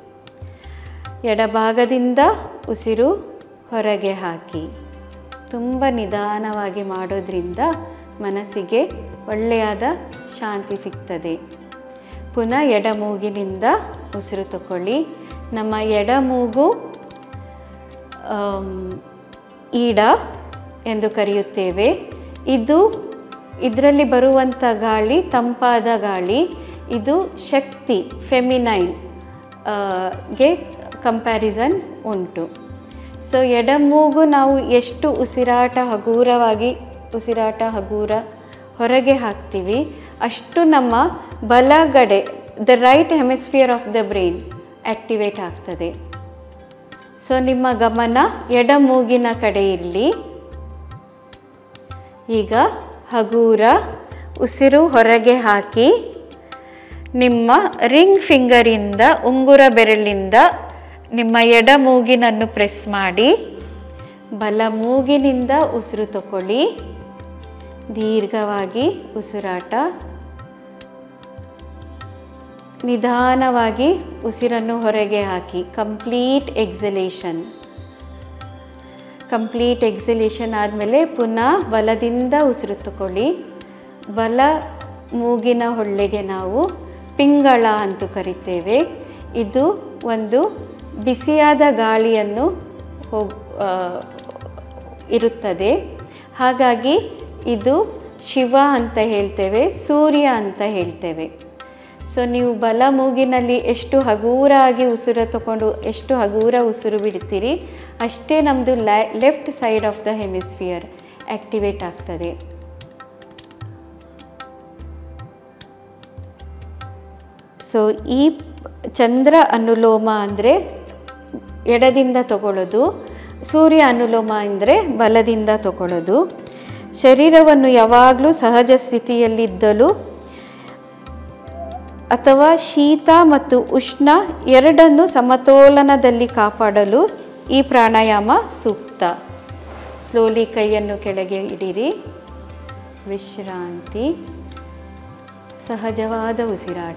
ಎಡಭಾಗದಿಂದ ಉಸಿರು ಹೊರಗೆ ಹಾಕಿ ತುಂಬ ನಿಧಾನವಾಗಿ ಮಾಡೋದ್ರಿಂದ ಮನಸ್ಸಿಗೆ ಒಳ್ಳೆಯದ ಶಾಂತಿ ಸಿಗ್ತದೆ ಪುನಃ ಎಡ ಮೂಗಿನಿಂದ ಉಸಿರು ತಗೊಳ್ಳಿ ನಮ್ಮ ಎಡ ಮೂಗು ಆಮ್, ಈಡ ಎಂದು ಕರೆಯುತ್ತೇವೆ ಇದು ಇದರಲ್ಲಿ ಬರುವಂಥ ಗಾಳಿ ತಂಪಾದ ಗಾಳಿ ಇದು ಶಕ್ತಿ ಫೆಮಿನೈನ್ ಆ, ಗೆ ಕಂಪ್ಯಾರಿಸನ್ ಉಂಟು ಸೊ ಎಡಮೂಗು ನಾವು ಎಷ್ಟು ಉಸಿರಾಟ ಹಗೂರವಾಗಿ ಉಸಿರಾಟ ಹಗೂರ ಹೊರಗೆ ಹಾಕ್ತೀವಿ ಅಷ್ಟು ನಮ್ಮ ಬಲಗಡೆ the right hemisphere of the brain activate ಆಗ್ತದೆ ಸೊ ನಿಮ್ಮ ಗಮನ ಎಡಮೂಗಿನ ಕಡೆ ಇರಲಿ ಈಗ ಹಗೂರ ಉಸಿರು ಹೊರಗೆ ಹಾಕಿ ನಿಮ್ಮ ರಿಂಗ್ ಫಿಂಗರಿಂದ ಉಂಗುರ ಬೆರಳಿಂದ ನಿಮ್ಮ ಎಡ ಮೂಗಿನನ್ನು ಪ್ರೆಸ್ ಮಾಡಿ ಬಲ ಮೂಗಿನಿಂದ ಉಸಿರು ತಗೊಳ್ಳಿ ದೀರ್ಘವಾಗಿ ಉಸಿರಾಟ ನಿಧಾನವಾಗಿ ಉಸಿರನ್ನು ಹೊರಗೆ ಹಾಕಿ ಕಂಪ್ಲೀಟ್ ಎಕ್ಸಲೇಷನ್ ಕಂಪ್ಲೀಟ್ ಎಕ್ಸಲೇಷನ್ ಆದಮೇಲೆ ಪುನಃ ಬಲದಿಂದ ಉಸಿರು ತಗೊಳ್ಳಿ ಬಲ ಮೂಗಿನ ಹೊಳ್ಳೆಗೆ ನಾವು ಪಿಂಗಳ ಅಂತ ಕರಿತೇವೆ ಇದು ಒಂದು ಬಿಸಿಯಾದ ಗಾಳಿಯನ್ನು ಹೋಗ್ ಆ, ಇರುತ್ತದೆ ಹಾಗಾಗಿ ಇದು ಶಿವ ಅಂತ ಹೇಳ್ತೇವೆ ಸೂರ್ಯ ಅಂತ ಹೇಳ್ತೇವೆ ಸೊ ನೀವು ಬಲ ಮೂಗಿನಲ್ಲಿ ಎಷ್ಟು ಹಗೂರಾಗಿ ಉಸಿರು ತಗೊಂಡು ಎಷ್ಟು ಹಗೂರ ಉಸಿರು ಬಿಡ್ತೀರಿ ಅಷ್ಟೇ ನಮ್ಮದು left side of the hemisphere activate ಆಗ್ತದೆ ಸೊ ಈ ಚಂದ್ರ ಅನುಲೋಮ ಅಂದರೆ ಎಡದಿಂದ ತಗೊಳ್ಳೋದು ಸೂರ್ಯ ಅನುಲೋಮ ಅಂದರೆ ಬಲದಿಂದ ತಗೊಳ್ಳೋದು ಶರೀರವನ್ನು ಯಾವಾಗಲೂ ಸಹಜ ಸ್ಥಿತಿಯಲ್ಲಿದ್ದಲು ಅಥವಾ ಶೀತ ಮತ್ತು ಉಷ್ಣ ಎರಡನ್ನು ಸಮತೋಲನದಲ್ಲಿ ಕಾಪಾಡಲು ಈ ಪ್ರಾಣಾಯಾಮ ಸೂಕ್ತ ಸ್ಲೋಲಿ ಕೈಯನ್ನು ಕೆಳಗೆ ಇಡಿರಿ ವಿಶ್ರಾಂತಿ ಸಹಜವಾದ ಉಸಿರಾಟ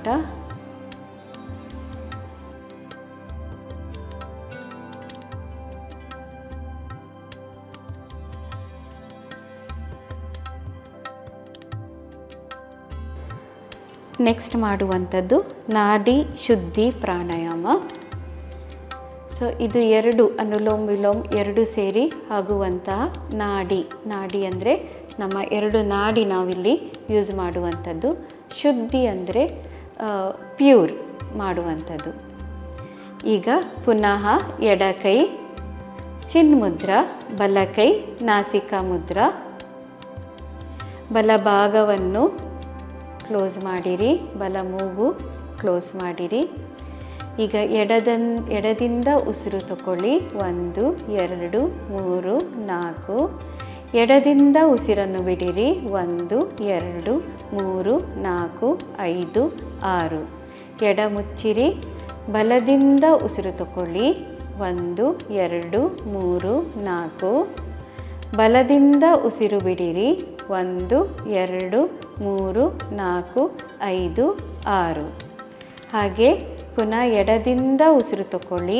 ನೆಕ್ಸ್ಟ್ ಮಾಡುವಂಥದ್ದು ನಾಡಿ ಶುದ್ಧಿ ಪ್ರಾಣಾಯಾಮ ಸೊ ಇದು ಎರಡು ಅನುಲೋಮ್ ವಿಲೋಮ್ ಎರಡು ಸೇರಿ ಆಗುವಂತಹ ನಾಡಿ ನಾಡಿ ಅಂದರೆ ನಮ್ಮ ಎರಡು ನಾಡಿ ನಾವಿಲ್ಲಿ ಯೂಸ್ ಮಾಡುವಂಥದ್ದು ಶುದ್ಧಿ ಅಂದರೆ ಪ್ಯೂರ್ ಮಾಡುವಂಥದ್ದು ಈಗ ಪುನಃ ಎಡಕೈ ಚಿನ್ಮುದ್ರ ಬಲಕೈ ನಾಸಿಕಾ ಮುದ್ರ ಬಲಭಾಗವನ್ನು ಕ್ಲೋಸ್ ಮಾಡಿರಿ ಬಲ ಮೂಗು ಕ್ಲೋಸ್ ಮಾಡಿರಿ ಈಗ ಎಡದನ್ ಎಡದಿಂದ ಉಸಿರು ತಗೊಳ್ಳಿ ಒಂದು ಎರಡು ಮೂರು ನಾಲ್ಕು ಎಡದಿಂದ ಉಸಿರನ್ನು ಬಿಡಿರಿ ಒಂದು ಎರಡು ಮೂರು ನಾಲ್ಕು ಐದು ಆರು ಎಡ ಮುಚ್ಚಿರಿ ಬಲದಿಂದ ಉಸಿರು ತಗೊಳ್ಳಿ ಒಂದು ಎರಡು ಮೂರು ನಾಲ್ಕು ಬಲದಿಂದ ಉಸಿರು ಬಿಡಿರಿ ಒಂದು ಎರಡು ಮೂರು ನಾಲ್ಕು ಐದು ಆರು ಹಾಗೆ ಪುನಃ ಎಡದಿಂದ ಉಸಿರು ತಗೊಳ್ಳಿ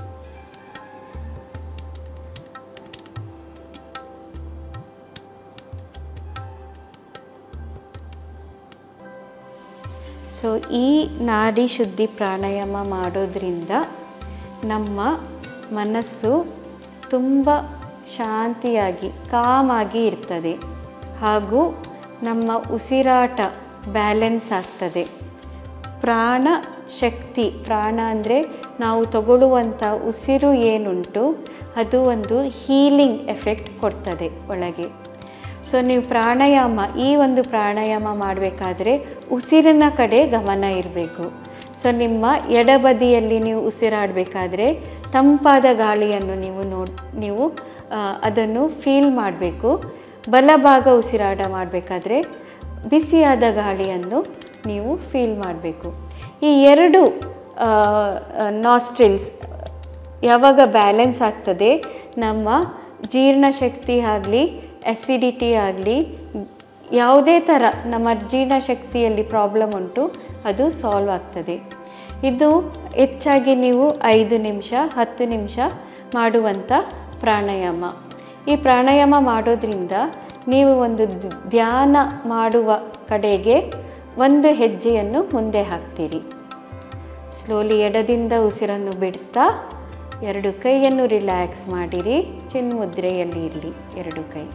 ಸೊ ಈ ನಾಡಿ ಶುದ್ಧಿ ಪ್ರಾಣಾಯಾಮ ಮಾಡೋದ್ರಿಂದ ನಮ್ಮ ಮನಸ್ಸು ತುಂಬ ಶಾಂತಿಯಾಗಿ ಕಾಮಾಗಿ ಇರ್ತದೆ ಹಾಗೂ ನಮ್ಮ ಉಸಿರಾಟ ಬ್ಯಾಲೆನ್ಸ್ ಆಗ್ತದೆ ಪ್ರಾಣ ಶಕ್ತಿ ಪ್ರಾಣ ಅಂದರೆ ನಾವು ತಗೊಳ್ಳುವಂಥ ಉಸಿರು ಏನುಂಟು ಅದು ಒಂದು ಹೀಲಿಂಗ್ ಎಫೆಕ್ಟ್ ಕೊಡ್ತದೆ ಒಳಗೆ ಸೊ ನೀವು ಪ್ರಾಣಾಯಾಮ ಈ ಒಂದು ಪ್ರಾಣಾಯಾಮ ಮಾಡಬೇಕಾದ್ರೆ ಉಸಿರಿನ ಕಡೆ ಗಮನ ಇರಬೇಕು ಸೊ ನಿಮ್ಮ ಎಡಬದಿಯಲ್ಲಿ ನೀವು ಉಸಿರಾಡಬೇಕಾದ್ರೆ ತಂಪಾದ ಗಾಳಿಯನ್ನು ನೀವು ನೋಡ್ ನೀವು ಆ, ಅದನ್ನು ಫೀಲ್ ಮಾಡಬೇಕು ಬಲಭಾಗ ಉಸಿರಾಟ ಮಾಡಬೇಕಾದ್ರೆ ಬಿಸಿಯಾದ ಗಾಳಿಯನ್ನು ನೀವು ಫೀಲ್ ಮಾಡಬೇಕು ಈ ಎರಡು ನಾಸ್ಟ್ರಿಲ್ಸ್ ಯಾವಾಗ ಬ್ಯಾಲೆನ್ಸ್ ಆಗ್ತದೆ ನಮ್ಮ ಜೀರ್ಣಶಕ್ತಿ ಆಗಲಿ ಅಸಿಡಿಟಿ ಆಗಲಿ ಯಾವುದೇ ಥರ ನಮ್ಮ ಜೀರ್ಣಶಕ್ತಿಯಲ್ಲಿ ಪ್ರಾಬ್ಲಮ್ ಉಂಟು ಅದು ಸಾಲ್ವ್ ಆಗ್ತದೆ ಇದು ಹೆಚ್ಚಾಗಿ ನೀವು ಐದು ನಿಮಿಷ ಹತ್ತು ನಿಮಿಷ ಮಾಡುವಂಥ ಪ್ರಾಣಾಯಾಮ ಈ ಪ್ರಾಣಾಯಾಮ ಮಾಡೋದ್ರಿಂದ ನೀವು ಒಂದು ದ್- ಧ್ಯಾನ ಮಾಡುವ ಕಡೆಗೆ ಒಂದು ಹೆಜ್ಜೆಯನ್ನು ಮುಂದೆ ಹಾಕ್ತೀರಿ ಸ್ಲೋಲಿ ಎಡದಿಂದ ಉಸಿರನ್ನು ಬಿಡ್ತಾ ಎರಡು ಕೈಯನ್ನು ರಿಲ್ಯಾಕ್ಸ್ ಮಾಡಿರಿ ಚಿನ್ಮುದ್ರೆಯಲ್ಲಿ ಇರಲಿ ಎರಡು ಕೈ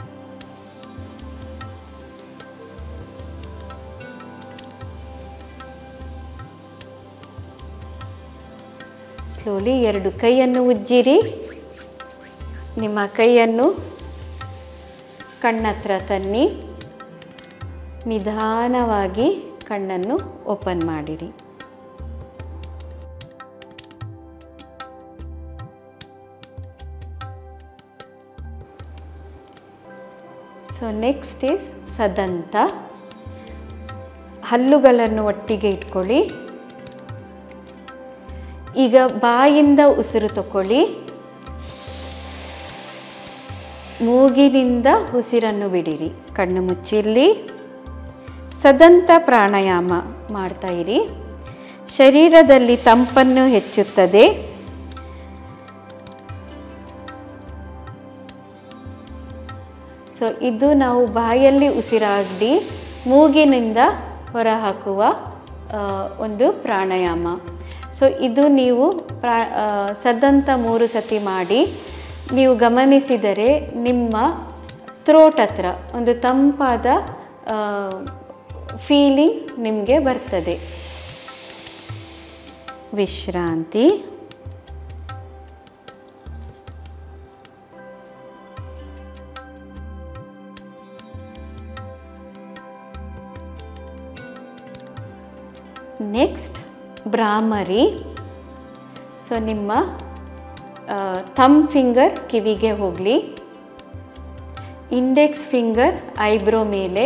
ಸ್ಲೋಲಿ ಎರಡು ಕೈಯನ್ನು ಉಜ್ಜಿರಿ ನಿಮ್ಮ ಕೈಯನ್ನು ಕಣ್ಣತ್ರ ತನ್ನಿ ನಿಧಾನವಾಗಿ ಕಣ್ಣನ್ನು ಓಪನ್ ಮಾಡಿರಿ ಸೊ ನೆಕ್ಸ್ಟ್ ಈಸ್ ಸದಂತ ಹಲ್ಲುಗಳನ್ನು ಒಟ್ಟಿಗೆ ಇಟ್ಕೊಳ್ಳಿ ಈಗ ಬಾಯಿಂದ ಉಸಿರು ತಗೊಳ್ಳಿ ಮೂಗಿನಿಂದ ಉಸಿರನ್ನು ಬಿಡಿರಿ ಕಣ್ಣು ಮುಚ್ಚಿರಲಿ ಸದಂತ ಪ್ರಾಣಾಯಾಮ ಮಾಡ್ತಾ ಇರಿ ಶರೀರದಲ್ಲಿ ತಂಪನ್ನು ಹೆಚ್ಚುತ್ತದೆ ಸೊ ಇದು ನಾವು ಬಾಯಲ್ಲಿ ಉಸಿರಾಡಿ ಮೂಗಿನಿಂದ ಹೊರಹಾಕುವ ಆ, ಒಂದು ಪ್ರಾಣಾಯಾಮ ಸೊ ಇದು ನೀವು ಪ್ರಾ ಆ, ಸದಂತ ಮೂರು ಸತಿ ಮಾಡಿ ನೀವು ಗಮನಿಸಿದರೆ ನಿಮ್ಮ ಥ್ರೋಟ್ ಹತ್ರ ಒಂದು ತಂಪಾದ ಫೀಲಿಂಗ್ ನಿಮಗೆ ಬರ್ತದೆ ವಿಶ್ರಾಂತಿ ನೆಕ್ಸ್ಟ್ ಬ್ರಾಹ್ಮರಿ ಸೊ ನಿಮ್ಮ ಥಮ್ ಫಿಂಗರ್ ಕಿವಿಗೆ ಹೋಗಲಿ ಇಂಡೆಕ್ಸ್ ಫಿಂಗರ್ ಐಬ್ರೋ ಮೇಲೆ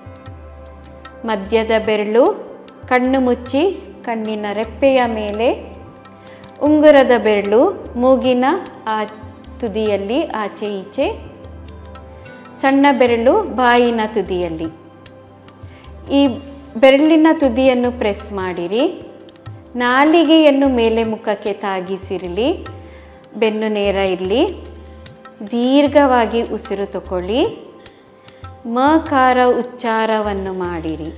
ಮಧ್ಯದ ಬೆರಳು ಕಣ್ಣು ಮುಚ್ಚಿ ಕಣ್ಣಿನ ರೆಪ್ಪೆಯ ಮೇಲೆ ಉಂಗುರದ ಬೆರಳು ಮೂಗಿನ ಆ ತುದಿಯಲ್ಲಿ ಆಚೆ ಈಚೆ ಸಣ್ಣ ಬೆರಳು ಬಾಯಿನ ತುದಿಯಲ್ಲಿ ಈ ಬೆರಳಿನ ತುದಿಯನ್ನು ಪ್ರೆಸ್ ಮಾಡಿರಿ ನಾಲಿಗೆಯನ್ನು ಮೇಲೆ ಮುಖಕ್ಕೆ ತಾಗಿಸಿರಲಿ ಬೆನ್ನು ನೇರ ಇರಲಿ ದೀರ್ಘವಾಗಿ ಉಸಿರು ತಗೊಳ್ಳಿ ಮಕಾರ ಉಚ್ಚಾರವನ್ನು ಮಾಡಿರಿ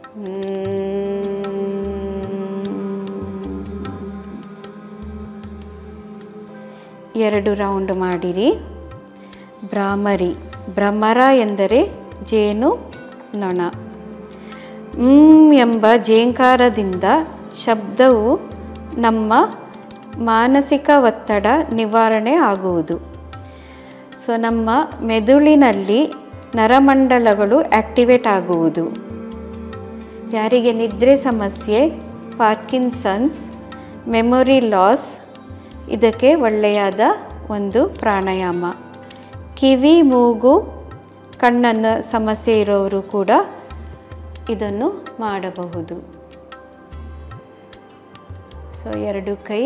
ಎರಡು ರೌಂಡ್ ಮಾಡಿರಿ ಭ್ರಾಮರಿ ಭ್ರಮರ ಎಂದರೆ ಜೇನು ನೊಣ ಮ್ ಎಂಬ ಜೇಂಕಾರದಿಂದ ಶಬ್ದವು ನಮ್ಮ ಮಾನಸಿಕ ಒತ್ತಡ ನಿವಾರಣೆ ಆಗುವುದು ಸೊ ನಮ್ಮ ಮೆದುಳಿನಲ್ಲಿ ನರಮಂಡಲಗಳು ಆಕ್ಟಿವೇಟ್ ಆಗುವುದು ಯಾರಿಗೆ ನಿದ್ರೆ ಸಮಸ್ಯೆ ಪಾರ್ಕಿನ್ಸನ್ಸ್ ಮೆಮೊರಿ ಲಾಸ್ ಇದಕ್ಕೆ ಒಳ್ಳೆಯದ ಒಂದು ಪ್ರಾಣಾಯಾಮ ಕಿವಿ ಮೂಗು ಕಣ್ಣನ್ನ ಸಮಸ್ಯೆ ಇರೋರು ಕೂಡ ಇದನ್ನು ಮಾಡಬಹುದು ಸೊ ಎರಡು ಕೈ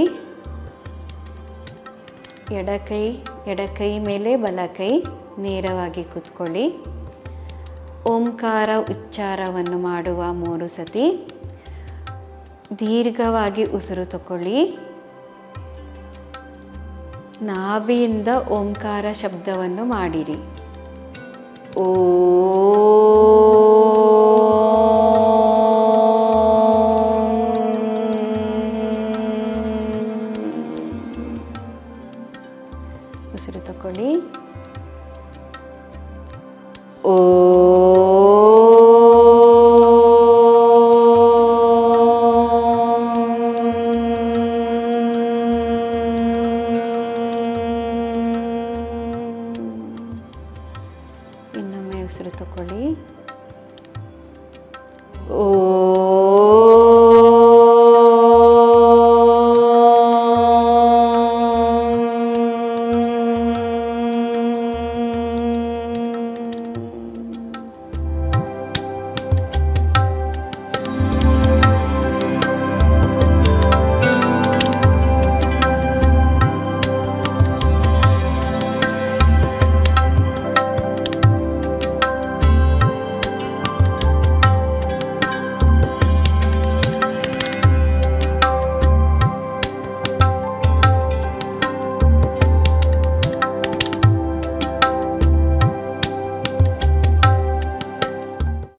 ಎಡಕೈ ಎಡಕೈ ಮೇಲೆ ಬಲಕೈ ನೇರವಾಗಿ ಕೂತ್ಕೊಳ್ಳಿ ಓಂಕಾರ ಉಚ್ಚಾರವನ್ನು ಮಾಡುವ ಮೂರು ಸತಿ ದೀರ್ಘವಾಗಿ ಉಸಿರು ತಗೊಳ್ಳಿ ನಾಭಿಯಿಂದ ಓಂಕಾರ ಶಬ್ದವನ್ನು ಮಾಡಿರಿ ಓ ಉಸಿರು ತಗೊಳ್ಳಿ ಓ ಇನ್ನೊಮ್ಮೆ ಉಸಿರು ತಗೊಳ್ಳಿ ಓ